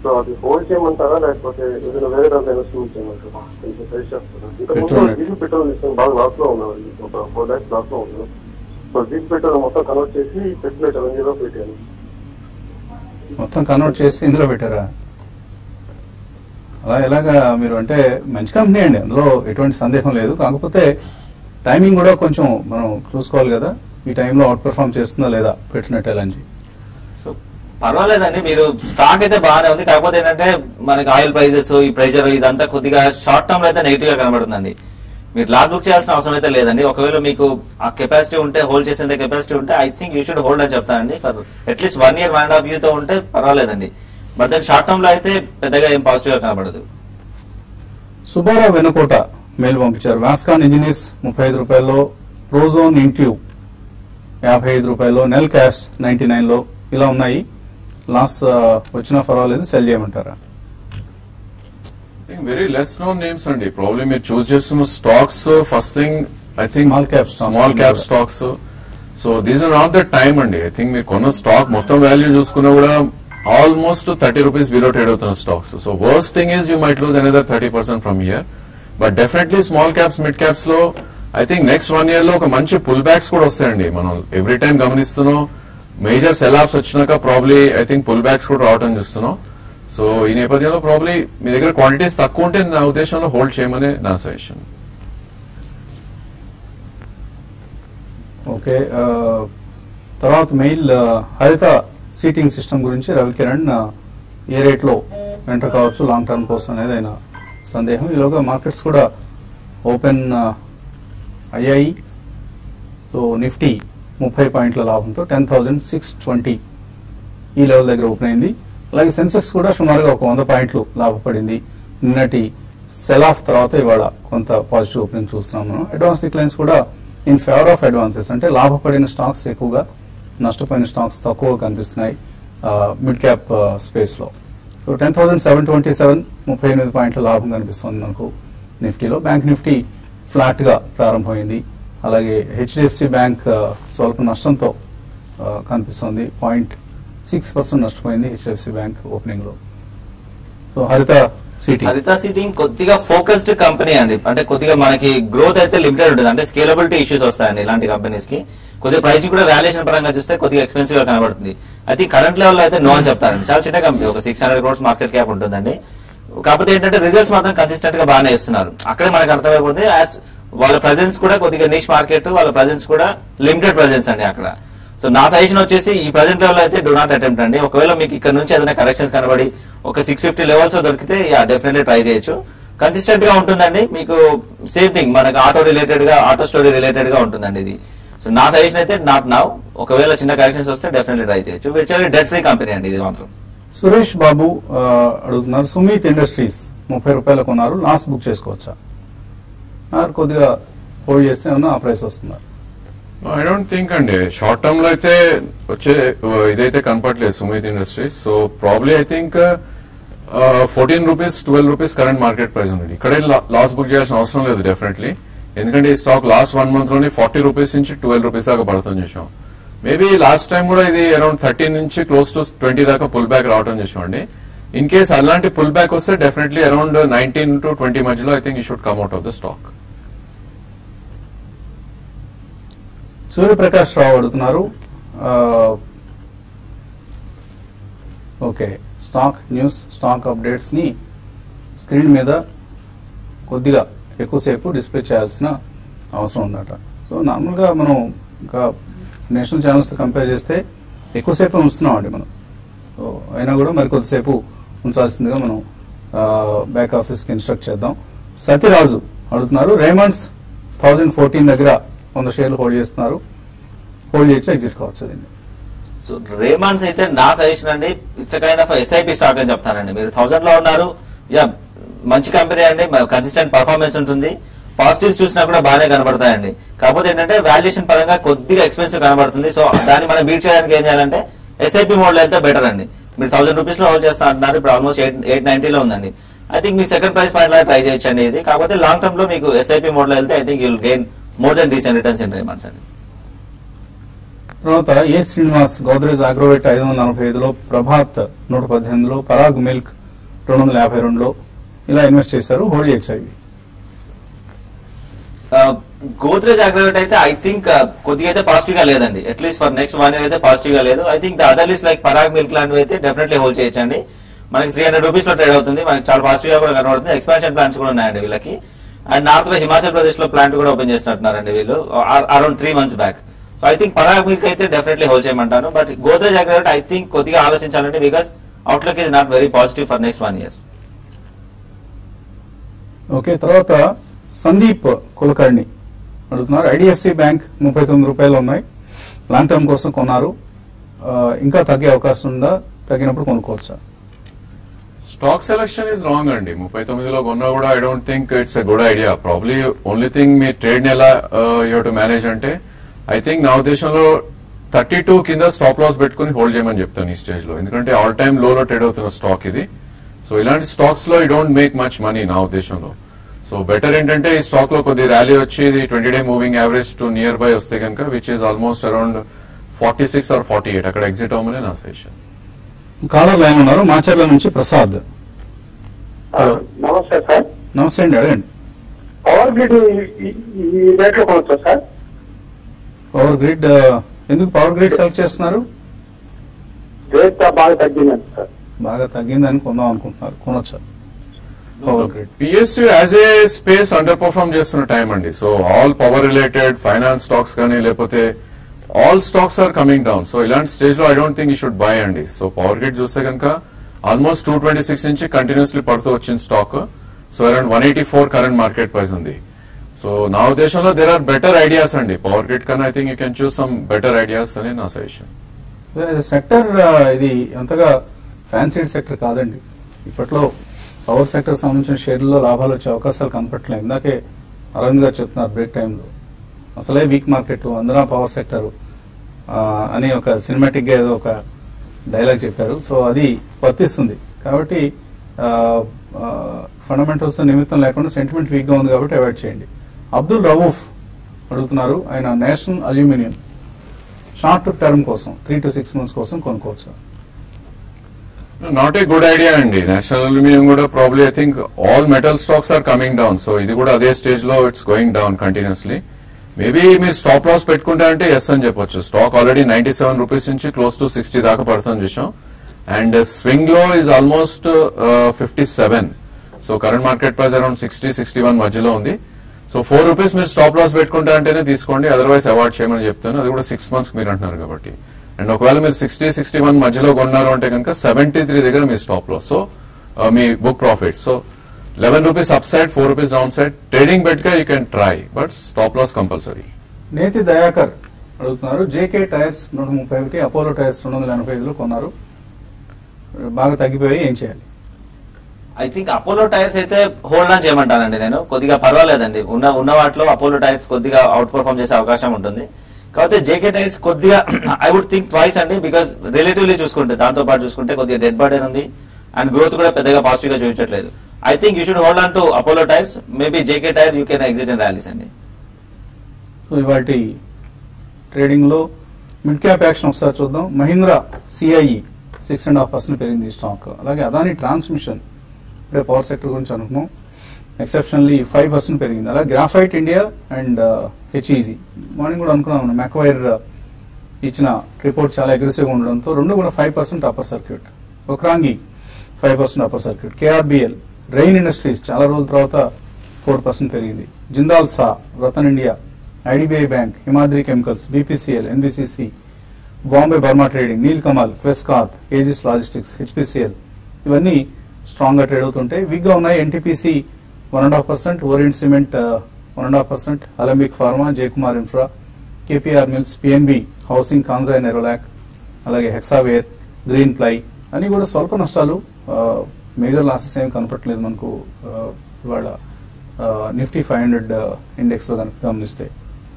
సో అది హోల్డ్ చేయమంటారా లేకపోతే ఏదైనా వేరే దాంట్లో ఇన్వెస్ట్మెంట్ చేయమంటారా కొంచెం సజెస్ట్ చేస్తారా ఇంకా Petrol. డీజిల్ పెట్రోల్ తీసుకొని బాగా లాస్ లో ఉన్నాను ఒక ఫోర్ ల్యాక్స్ లాస్ లో ఉన్నాను సో డీజిల్ పెట్రోల్ మొత్తం కన్వర్ట్ చేసి పెట్రోల్ అవెన్యూలో పెట్టాను మొత్తం కన్వర్ట్ చేసి ఇందులో పెట్టారా అలా ఎలాగా మీరు అంటే మంచి కంపెనీ అండి అందులో ఎటువంటి సందేహం లేదు కాకపోతే టైమింగ్ కూడా కొంచెం మనం చూసుకోవాలి కదా ఈ టైంలో అవుట్ పెర్ఫామ్ చేస్తుందా లేదా పెట్టినట్టు ఎల్ఎన్జీ సో పర్వాలేదండి మీరు స్టాక్ అయితే బాగానే ఉంది కాకపోతే ఏంటంటే మనకి ఆయిల్ ప్రైజెస్ ఈ ప్రెషర్ ఇదంతా కొద్దిగా షార్ట్ టర్మ్ లో అయితే నెగిటివ్ గా కనబడుతుందండి మీరు లాస్ బుక్ చేయాల్సిన అవసరం అయితే లేదండి ఒకవేళ మీకు ఆ కెపాసిటీ ఉంటే హోల్డ్ చేసేంత కెపాసిటీ ఉంటే I think you should hold అని చెప్తానండి for at least one year one and half year తో ఉంటే పర్వాలేదండి బట్ దాని షార్ట్ టర్మ్ లో అయితే పెద్దగా ఏం పాజిటివ్ గా కనబడదు సుబ్బారావు వెనుకోట మెయిల్ పంపించారు వాస్కాన్ ఇంజనీర్స్ ముప్పై ఐదు రూపాయల్లో ప్రోజోన్ ఇంట్యూబ్ యాభై ఐదు రూపాయల్లో నెల్ క్యాస్ట్ నైన్టీ నైన్ లో ఇలా ఉన్నాయి లాస్ ఆ, వచ్చినా పర్వాలేదు సెల్ చేయమంటారా వెరీ లెస్ నోన్ నేమ్స్ అండి ప్రాబ్లమ్ మీరు చూస్ చేస్తున్న stocks first thing I think Small cap stocks. Small cap stocks so these are not the time అండి ఐ థింక్ మీరు కొన్న స్టాక్ మొత్తం వాల్యూ చూసుకున్నా కూడా almost thirty rupees below trade అవుతున్న stocks so worst thing is you might lose another thirty percent from year but definitely small caps mid caps లో I think next one year లో ఒక మంచి pull backs కూడా వస్తాయండి మనం every time గమనిస్తున్నాం major sell offs వచ్చినాక probably I think pull backs కూడా రావటం చూస్తున్నాం సో ఈ నేపథ్యంలో ప్రాబ్లీ మీ దగ్గర క్వాంటిటీస్ తక్కువ ఉంటే నా ఉద్దేశంలో హోల్డ్ చేయమని నా సజెషన్ ఓకే ఆ, తర్వాత మెయిల్ ఆ, హరిత సీటింగ్ సిస్టమ్ గురించి రవికిరణ్ ఆ, ఏ రేట్లో ఎంటర్ కావచ్చు లాంగ్ టర్మ్ కోసం అనేది ఆయన సందేహం ఈలోగా మార్కెట్స్ కూడా ఓపెన్ ఆ, అయ్యాయి సో నిఫ్టీ ముప్పై పాయింట్ల లాభంతో టెన్ థౌజండ్ సిక్స్ ట్వంటీ ఈ లెవెల్ దగ్గర ఓపెన్ అయింది అలాగే సెన్సెక్స్ కూడా సుమారుగా ఒక వంద పాయింట్లు లాభపడింది నిన్నటి సెల్ ఆఫ్ తర్వాత ఇవాళ కొంత పాజిటివ్ ఓపెనింగ్ చూస్తున్నాం మనం అడ్వాన్స్ డిక్లైన్స్ కూడా ఇన్ ఫేవర్ ఆఫ్ అడ్వాన్సెస్ అంటే లాభపడిన స్టాక్స్ ఎక్కువగా నష్టపోయిన స్టాక్స్ తక్కువ కనిపిస్తున్నాయి మిడ్ క్యాప్ స్పేస్ లో so ten thousand seven twenty seven ముప్పై ఎనిమిది పాయింట్ల లాభం కనిపిస్తుంది మనకు నిఫ్టీలో బ్యాంక్ నిఫ్టీ ఫ్లాట్ గా ప్రారంభమైంది అలాగే హెచ్డిఎఫ్సి బ్యాంక్ ఆ, స్వల్ప నష్టంతో ఆ, కనిపిస్తుంది పాయింట్ సిక్స్ పర్సెంట్ నష్టపోయింది హెచ్డిఎఫ్సి బ్యాంక్ ఓపెనింగ్ లో so Harita city Harita seating కొద్దిగా ఫోకస్డ్ కంపెనీ అండి అంటే కొద్దిగా మనకి గ్రోత్ అయితే లిమిటెడ్ ఉంటుంది అంటే స్కేలబిలిటీ ఇష్యూస్ వస్తాయండి ఇలాంటి కంపెనీస్ కి కొద్దిగా ప్రైసింగ్ కూడా వాల్యుయేషన్ పరంగా చూస్తే కొద్దిగా ఎక్స్పెన్సివ్ గా కనబడుతుంది అయితే కరెంట్ లెవెల్ అయితే నో అని చెప్తారండి చాలా చిన్న కంపెనీ ఒక six hundred crores market cap ఉంటుందండి కాకపోతే ఏంటంటే రిజల్ట్స్ మాత్రం కన్సిస్టెంట్ గా బాగానే ఇస్తున్నారు అక్కడే మనకు అర్థమైపోతే యాజ్ వాళ్ళ ప్రజెన్స్ కూడా కొద్దిగా నీష్ మార్కెట్ వాళ్ళ ప్రజెన్స్ కూడా లిమిటెడ్ ప్రజెన్స్ అండి అక్కడ సో నా సజెషన్ వచ్చేసి ఈ ప్రజెంట్ లెవెల్ అయితే డో నాట్ అటెంప్ట్ అండి ఒకవేళ మీకు ఇక్కడ నుంచి ఏదైనా కరెక్షన్స్ కనబడి ఒక సిక్స్ ఫిఫ్టీ లెవెల్స్ దొరికితే యా డెఫినెట్లీ ట్రై చేయొచ్చు కన్సిస్టెంట్ గా ఉంటుందండి మీకు సేమ్ థింగ్ మనకు ఆటో రిలేటెడ్ గా ఆటో స్టోరీ రిలేటెడ్ గా ఉంటుందండి ఇది సో నా సజెషన్ అయితే నాట్ నౌ ఒకవేళ చిన్న కరెక్షన్స్ వస్తే డెఫినెట్లీ ట్రై చేయొచ్చు విచ్ డెట్ ఫ్రీ కంపెనీ అండి ఇది మాత్రం సురేష్ బాబు ఆ, అడుగుతున్నారు సుమిత్ ఇండస్ట్రీస్ ముప్పై రూపాయలు కొన్నారు లాస్ట్ బుక్ చేసుకోవచ్చా ఆర్ కొద్దిగా హోల్డ్ చేస్తే ఏమన్నా ఆ ప్రైస్ వస్తుందా ఐ డోంట్ థింక్ అండి షార్ట్ టర్మ్ లో అయితే వచ్చే uh, ఇదైతే కనపట్లేదు Sumit industries so probably I think fourteen rupees twelve rupees current market price ఉంది ఇక్కడే లాస్ బుక్ చేయాల్సిన అవసరం లేదు డెఫినెట్లీ ఎందుకంటే ఈ స్టాక్ లాస్ట్ వన్ మంత్ లోనే ఫార్టీ రూపీస్ నుంచి ట్వెల్వ్ రూపీస్ దాకా పడుతుంది చూసాం మేబీ లాస్ట్ టైం కూడా ఇది అరౌండ్ థర్టీ నుంచి క్లోజ్ టు ట్వంటీ దాకా పుల్ బ్యాక్ రావడం చూసామండి ఇన్ కేస్ అలాంటి పుల్ బ్యాక్ వస్తే definitely around nineteen to twenty మధ్యలో I think you should come out of the stock Suryaprakash Rao అడుగుతున్నారు ఆ, okay stock news stock updates ని స్క్రీన్ మీద కొద్దిగా ఎక్కువసేపు డిస్ప్లే చేయాల్సిన అవసరం ఉందట సో నార్మల్గా మనం ఇంకా నేషనల్ ఛానల్స్ కంపేర్ చేస్తే ఎక్కువసేపు ఉంచుతున్నాం అండి మనం సో అయినా కూడా మరి కొద్దిసేపు ఉంచాల్సిందిగా మనం బ్యాక్ ఆఫీస్కి ఇన్స్ట్రక్ట్ చేద్దాం సత్యరాజు అడుగుతున్నారు రేమండ్స్ థౌజండ్ ఫోర్టీన్ దగ్గర వంద షేర్లు హోల్డ్ చేస్తున్నారు హోల్డ్ చేసి ఎగ్జిట్ కావచ్చు దీన్ని సో రేమాన్స్ అయితే నా సజెషన్ అండి it's kind of SIP stock అని చెప్తానండి మీరు థౌసండ్ లో ఉన్నారు యా మంచి కంపెనీ అండి కన్సిస్టెంట్ పర్ఫార్మెన్స్ ఉంటుంది పాజిటివ్స్ చూసినా కూడా బాగానే కనబడతాయండి కాకపోతే ఏంటంటే వాల్యుయేషన్ పరంగా కొద్దిగా ఎక్స్పెన్సివ్ కనబడుతుంది సో దాన్ని మనం బీట్ చేయడానికి ఏం చేయాలంటే ఎస్ఐపి మోడ్ లో అయితే బెటర్ అండి మీరు థౌసండ్ రూపీస్ లో హోల్డ్ చేస్తా అంటున్నారు ఇప్పుడు ఆల్మోస్ట్ ఎయిట్ ఎయిట్ నైన్టీలో ఉందండి ఐ థింక్ మీ సెకండ్ ప్రైస్ పాయింట్ లో ట్రై చేయొచ్చండి ఇది కాకపోతే లాంగ్ టర్మ్ లో మీకు ఎస్ఐపి మోడ్ లో వెళ్తే I think you'll gain more than decent returns in రేమాన్స్ అండి తర్వాత ఏ శ్రీనివాస్ గోద్రేజ్ అగ్రోవేట్ ఐదు వందల నలభై ఐదులో ప్రభాత్ నూట పద్దెనిమిదిలో పరాగ్ మిల్క్ రెండు వందల యాభై రెండులో ఇలా ఇన్వెస్ట్ చేశారు హోల్డ్ చేయొచ్చు ఇవి గోద్రేజ్ అగ్రవేట్ అయితే ఐ థింక్ కొద్దిగా అయితే పాజిటివ్ గా లేదండి at least for next one year అయితే పాజిటివ్ గా లేదు I think the other list like Parag milk లాంటివి అయితే డెఫినెట్లీ హోల్డ్ చేయొచ్చండి మనకి త్రీ హండ్రెడ్ రూపీస్ లో ట్రేడ్ అవుతుంది మనకి చాలా పాజిటివ్ గా కూడా కనబడుతుంది ఎక్స్పాన్షన్ ప్లాన్స్ కూడా ఉన్నాయండి వీళ్ళకి అండ్ నార్త్ లో హిమాచల్ ప్రదేశ్ లో ప్లాంట్ కూడా ఓపెన్ చేసినట్టున్నారండి వీళ్ళు around three months back so I think Parag milk అయితే డెఫినెట్లీ హోల్డ్ చేయమంటాను but Godrej Agrovet I think కొద్దిగా ఆలోచించాలండి because outlook is not very positive for next one year okay తర్వాత సందీప్ కులకర్ణి అడుగుతున్నారు ఐడిఎఫ్సి బ్యాంక్ ముప్పై తొమ్మిది రూపాయలు ఉన్నాయి లాంగ్ టర్మ్ కోసం కొన్నారు ఆ, ఇంకా తగ్గే అవకాశం ఉందా తగ్గినప్పుడు కొనుక్కోవచ్చా స్టాక్ సెలెక్షన్ ఇస్ రాంగ్ అండి ముప్పై తొమ్మిదిలో కొన్నా కూడా I don't think it's a good idea probably only thing మీ ట్రేడ్ ని ఎలా యూ టు మేనేజ్ అంటే ఐ థింక్ నా ఉద్దేశంలో థర్టీ టూ కింద స్టాప్ లాస్ పెట్టుకుని హోల్డ్ చేయమని చెప్తాను ఈ స్టేజ్ లో ఎందుకంటే ఆల్ టైమ్ లోలో ట్రేడ్ అవుతున్న స్టాక్ ఇది సో ఇలాంటి స్టాక్స్ లో ఈ డోంట్ మేక్ మచ్ మనీ నా ఉద్దేశంలో సో బెటర్ ఏంటంటే ఈ స్టాక్ లో కొద్ది ర్యాలీ వచ్చి ఇది twenty day moving average to nearby వస్తే కనుక which is almost around forty six or forty eight అక్కడ ఎగ్జిట్ అవ్వమని నా సజెషన్ కాలర్ లైన్ ఉన్నారు మాచర్ల నుంచి ప్రసాద్ హలో నమస్తే సార్ నమస్తే అండి అడగండి పవర్ గ్రిడ్ ఈ రేట్ లో కొనొచ్చా సార్ పవర్ గ్రిడ్ ఎందుకు పవర్ గ్రిడ్ సెలెక్ట్ చేస్తున్నారు రేట్ బాగా తగ్గిందండి సార్ బాగా తగ్గిందని కొందాం అనుకుంటున్నారు కొనొచ్చా power grid PSU as a space underperform చేస్తున్న టైం అండి so all power related finance stocks కానీ లేకపోతే all stocks are coming down so ఇలాంటి స్టేజ్ లో I don't think you should buy అండి సో పవర్ గ్రిడ్ చూస్తే కనుక almost two twenty six నుంచి కంటిన్యూస్లీ పడుతూ వచ్చిన stock so around one eighty four current market price ఉంది సో నా ఉద్దేశంలో దేర్ ఆర్ బెటర్ ఐడియాస్ అండి పవర్ గ్రిడ్ కన్నా I think you can choose some better ideas అని నా సజెషన్ సెక్టర్ ఇది అంతగా ఫ్యాన్సీడ్ సెక్టర్ కాదండి ఇప్పట్లో పవర్ సెక్టర్ సంబంధించిన షేర్లలో లాభాలు వచ్చే అవకాశాలు కనపట్లేదు ఇందాకే అరవింద్ గారు చెప్తున్నారు బ్రేక్ టైంలో అసలే వీక్ మార్కెట్ అందున పవర్ సెక్టర్ అని ఒక సినిమాటిక్ గా ఏదో ఒక డైలాగ్ చెప్పారు సో అది వర్తిస్తుంది కాబట్టి ఫండమెంటల్స్ నిమిత్తం లేకుండా సెంటిమెంట్ వీక్ గా ఉంది కాబట్టి అవాయిడ్ చేయండి అబ్దుల్ రవూఫ్ అడుగుతున్నారు ఆయన నేషనల్ అల్యూమినియం షార్ట్ టర్మ్ కోసం త్రీ టు సిక్స్ మంత్స్ కోసం కొనుక్కోవచ్చు నాట్ ఏ గుడ్ ఐడియా అండి నేషనల్ అల్యూమినియం కూడా probably I think all metal stocks are coming down so ఇది కూడా అదే స్టేజ్ లో it's going down continuously maybe మీరు స్టాప్ లాస్ పెట్టుకుంటే అంటే ఎస్ అని చెప్పొచ్చు stock already ninety seven rupees నుంచి క్లోజ్ టు సిక్స్టీ దాకా పడుతుంది చూసాం అండ్ స్వింగ్ లో is almost fifty seven so current market price around sixty sixty one మధ్యలో ఉంది సో ఫోర్ రూపీస్ మీరు స్టాప్ లాస్ పెట్టుకుంటే అంటేనే తీసుకోండి అదర్వైజ్ అవాయిడ్ చేయమని చెప్తాను అది కూడా సిక్స్ మంత్స్ మీరు అంటున్నారు కాబట్టి అండ్ ఒకవేళ మీరు సిక్స్టీ సిక్స్టీ వన్ మధ్యలో కొన్నారు అంటే కనుక సెవెంటీ త్రీ దగ్గర మీ స్టాప్ లాస్ సో మీ book profit so eleven rupees up side four rupees down side trading bet గా you can try but stop loss compulsory నేతి దయాకర్ అడుగుతున్నారు జేకే టైర్స్ నూట ముప్పై ఒకటి అపోలో టైర్స్ రెండు వందల ఎనభై ఐదులో కొన్నారు బాగా తగ్గిపోయి ఏం చేయాలి ఐ థింక్ అపోలో టైర్స్ అయితే హోల్డ్ ఆన్ చేయమంటానండి నేను కొద్దిగా పర్వాలేదండి ఉన్న ఉన్న వాటిలో అపోలో టైర్స్ కొద్దిగా అవుట్ పర్ఫామ్ చేసే అవకాశం ఉంటుంది కాకపోతే జేకే టైర్స్ కొద్దిగా ఐ వుడ్ థింక్ ట్వైస్ అండి బికాస్ రిలేటివ్లీ చూసుకుంటే దాంతో పాటు చూసుకుంటే కొద్దిగా డెడ్ బర్డెన్ ఉంది అండ్ గ్రోత్ కూడా పెద్దగా పాజిటివ్ గా చూపించట్లేదు I think you should hold on to Apollo tyres maybe JK tyre you can exit in rallies అండి సో ఇవాటి ట్రేడింగ్ లో మిడ్ క్యాప్ యాక్షన్ ఒకసారి చూద్దాం Mahindra CIE six and half percent పెరిగింది స్టాక్ అలాగే అదాని ట్రాన్స్మిషన్ ఇప్పుడే పవర్ సెక్టర్ గురించి అనుకున్నాం ఎక్సెప్షనల్లీ ఫైవ్ పర్సెంట్ పెరిగింది అలాగే graphite India and HEG morning కూడా అనుకున్నాం మెక్వైర్ ఇచ్చిన రిపోర్ట్ చాలా అగ్రెసివ్గా ఉండడంతో రెండు కూడా ఫైవ్ పర్సెంట్ అప్పర్ సర్క్యూట్ ఒకరాంగి five percent upper circuit KRBL Rain industries చాలా రోజుల తర్వాత ఫోర్ పర్సెంట్ పెరిగింది Jindal Saw Rattan India IDBI bank Himadri chemicals BPCL NBCC Bombay Burma trading Nilkamal Quess Corp Aegis logistics HPCL ఇవన్నీ స్ట్రాంగ్ గా ట్రేడ్ అవుతుంటాయి వీక్ గా ఉన్నాయి NTPC one and half percent Orient cement one and half percent Alembic pharma Jayakumar infra KPR mills PNB housing Kansai Nerolac అలాగే Hexaware green ply అన్ని కూడా స్వల్ప నష్టాలు మేజర్ లాసెస్ ఏమి కనపట్లేదు మనకు ఆ, ఇవాళ నిఫ్టీ ఫైవ్ హండ్రెడ్ ఇండెక్స్ లో కనుక గమనిస్తే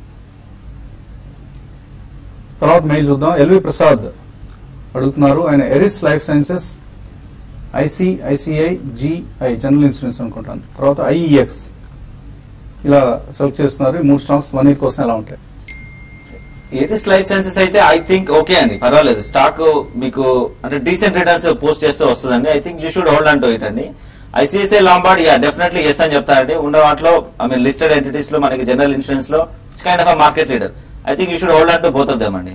తర్వాత మెయిల్ చూద్దాం ఎల్వి ప్రసాద్ అడుగుతున్నారు ఆయన Eris life sciences ICICI GI general insurance అనుకుంటాను తర్వాత ఐఈఎక్స్ ఇలా సెలెక్ట్ చేస్తున్నారు ఈ మూడు స్టాక్స్ వన్ ఇయర్ కోసం ఎలా ఉంటాయి ఏరిస్ లైఫ్ సైన్సెస్ అయితే ఐ థింక్ ఓకే అండి పర్వాలేదు స్టాక్ మీకు అంటే డీసెంట్ రిటర్న్స్ పోస్ట్ చేస్తూ వస్తుందండి I think you should hold on to it అండి ICICI Lombard yeah definitely yes అని చెప్తారండి ఉన్న వాటిలో ఐ మీన్ లిస్టెడ్ ఎంటిటీస్ లో మనకి జనరల్ ఇన్సూరెన్స్ లో it's kind of market leader I think you should hold on to both of them అండి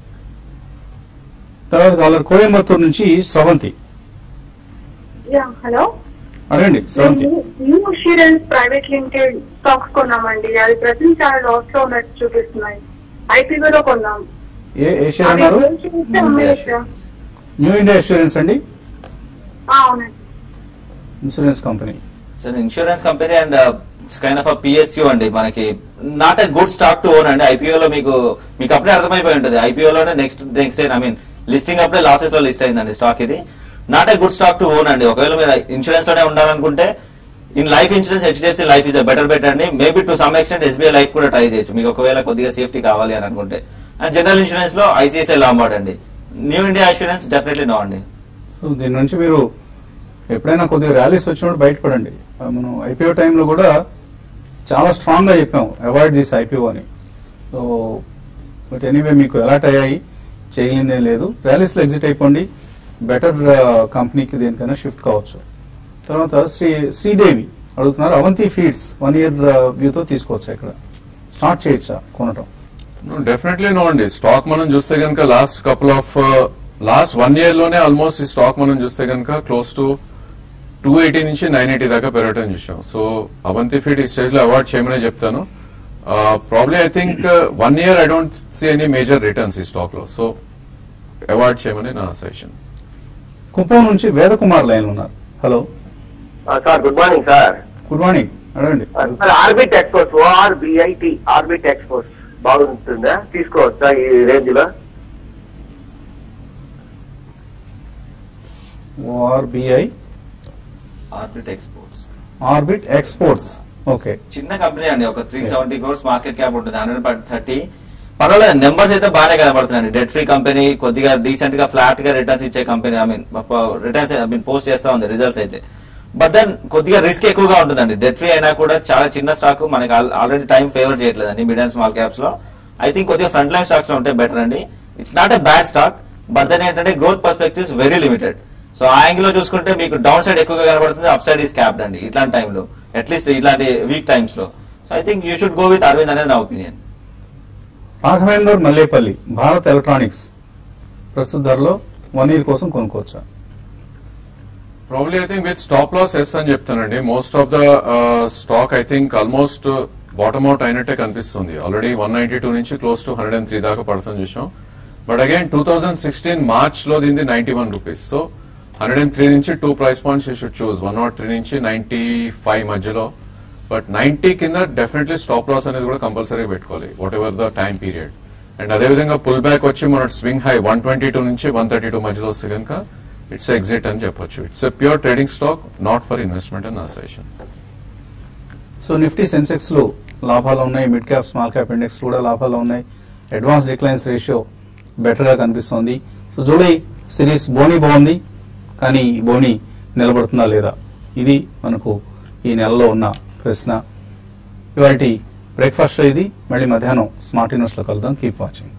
తర్వాత కాలర్ కోయంబత్తూరు నుంచి స్రవంతి యా హలో అడగండి Sravanthi new insurance private limited stocks కొన్నామండి అది ప్రజెంట్ చాలా లాస్ లో ఉన్నట్టు చూపిస్తున్నాయి ఐపీఓలో కొన్నాం ఏ ఏ షేర్ అవి అన్నారు గురించి చూస్తే అమ్మేయచ్చా? న్యూ ఇండియా ఇన్సూరెన్స్ అండి ఆ, అవునండి insurance company so insurance company and it's kind of PSU అండి మనకి not a good stock to own అండి IPO లో మీకు మీకు అప్పుడే అర్థమైపోయి ఉంటుంది IPO లోనే next next I mean listing అప్పుడే లాసెస్ లో లిస్ట్ అయిందండి స్టాక్ ఇది not a good stock to own అండి ఒకవేళ మీరు ఇన్సూరెన్స్ లోనే ఉండాలనుకుంటే in life insurance HDFC life is better better అండి maybe to some extent SBI life కూడా ట్రై చేయొచ్చు మీకు ఒకవేళ కొద్దిగా సేఫ్టీ కావాలి అని అనుకుంటే అండ్ జనరల్ ఇన్సూరెన్స్ లో ఐసిఐసిఐ లాంబార్డ్ అండి new India insurance definitely no అండి సో దీని నుంచి మీరు ఎప్పుడైనా కొద్దిగా ర్యాలీస్ వచ్చినప్పుడు బయటపడండి ఆ, మనం ఐపీఓ టైంలో కూడా చాలా స్ట్రాంగ్ గా చెప్పాం అవాయిడ్ దిస్ ఐపీఓ అని సో బట్ ఎనీవే మీకు ఎలాట్ అయ్యాయి చేయలేదేం లేదు ర్యాలీస్ లో ఎగ్జిట్ అయిపోండి బెటర్ కంపెనీకి దేనికైనా షిఫ్ట్ కావచ్చు తర్వాత శ్రీ శ్రీదేవి అడుగుతున్నారు అవంతి ఫీడ్స్ వన్ ఇయర్ వ్యూతో తీసుకోవచ్చా ఇక్కడ స్టార్ట్ చేయొచ్చా కొనటం డెఫినెట్లీ నో అండి స్టాక్ మనం చూస్తే కనుక last couple of last one year లోనే ఆల్మోస్ట్ ఈ స్టాక్ మనం చూస్తే కనుక క్లోజ్ టు టూ ఎయిటీ నుంచి నైన్ ఎయిటీ దాకా పెరగటం చూసాం సో అవంతి ఫీడ్ ఈ స్టేజ్ లో అవార్డ్ చేయమని చెప్తాను probably I think one year I don't see any major returns ఈ స్టాక్ లో సో అవార్డ్ చేయమని నా సజెషన్ కుప్పం నుంచి వేదకుమార్ లైన్ ఉన్నారు hello sir good morning sir good morning అడగండి sir orbit exports ORBIT orbit exports బాగుంటుందా తీసుకోవచ్చా ఈ రేంజ్ లో RBI orbit exports orbit exports okay చిన్న కంపెనీ అండి ఒక three seventy crores market cap ఉంటుంది హండ్రెడ్ థర్టీ పర్వాలేదు నెంబర్స్ అయితే బాగానే కనబడుతున్నాయండి డెట్ ఫ్రీ కంపెనీ కొద్దిగా డీసెంట్ గా ఫ్లాట్ గా రిటర్న్స్ ఇచ్చే company I mean returns I mean post చేస్తా ఉంది రిజల్ట్స్ అయితే బట్ దెన్ కొద్దిగా రిస్క్ ఎక్కువగా ఉంటుందండి డెట్ ఫ్రీ అయినా కూడా చాలా చిన్న స్టాక్ మనకి ఆల్రెడీ టైం ఫేవర్ చేయట్లేదండి మిడ్ అండ్ స్మాల్ క్యాప్స్ లో ఐ థింక్ కొద్దిగా ఫ్రంట్ లైన్ స్టాక్స్ లో ఉంటే బెటర్ అండి it's not a bad stock but then ఏంటంటే growth perspectives very limited so ఆ యాంగిల్ లో చూసుకుంటే మీకు డౌన్ సైడ్ ఎక్కువగా కనబడుతుంది అప్ సైడ్ ఈస్ క్యాప్డ్ అండి ఇట్లాంటి టైంలో అట్లీస్ట్ ఇట్లాంటి వీక్ టైమ్స్ లో so I think you should go with Arvind అనేది నా ఒపీనియన్ రాఘవేందర్ మల్లేపల్లి భారత్ ఎలక్ట్రానిక్స్ ప్రస్తుత ధరలో వన్ ఇయర్ కోసం కొనుక్కోవచ్చా probably I think with stop loss yes అని చెప్తానండి most of the stock I think almost bottom out అయినట్టే కనిపిస్తుంది ఆల్రెడీ వన్ నైన్టీ టూ నుంచి close to hundred and three దాకా పడుతుంది చూసాం but again two thousand sixteen March లో దీనిది ninety one rupees so hundred and three నుంచి two price points you should choose one not three నుంచి ninety five మధ్యలో but ninety కింద definitely stop loss అనేది కూడా కంపల్సరీ పెట్టుకోవాలి whatever the time period and అదేవిధంగా పుల్ బ్యాక్ వచ్చి మన swing high one twenty two నుంచి వన్ థర్టీ టూ మధ్యలో వస్తే కనుక ఇట్స్ ఎగ్జిట్ అని చెప్పొచ్చు it's a pure trading stock not for investment and suggestion so Nifty Sensex లో లాభాలు ఉన్నాయి mid cap small cap index కూడా లాభాలు ఉన్నాయి అడ్వాన్స్ డిక్లైన్స్ రేషియో బెటర్ గా కనిపిస్తోంది సో జూలై సిరీస్ బోనీ బాగుంది కానీ ఈ బోనీ నిలబడుతుందా లేదా ఇది మనకు ఈ నెలలో ఉన్న ప్రశ్న ఇవాళ బ్రేక్ఫాస్ట్ ఇది మళ్ళీ మధ్యాహ్నం స్మార్ట్ ఇన్వెస్ట్ లో కలుద్దాం కీప్ వాచింగ్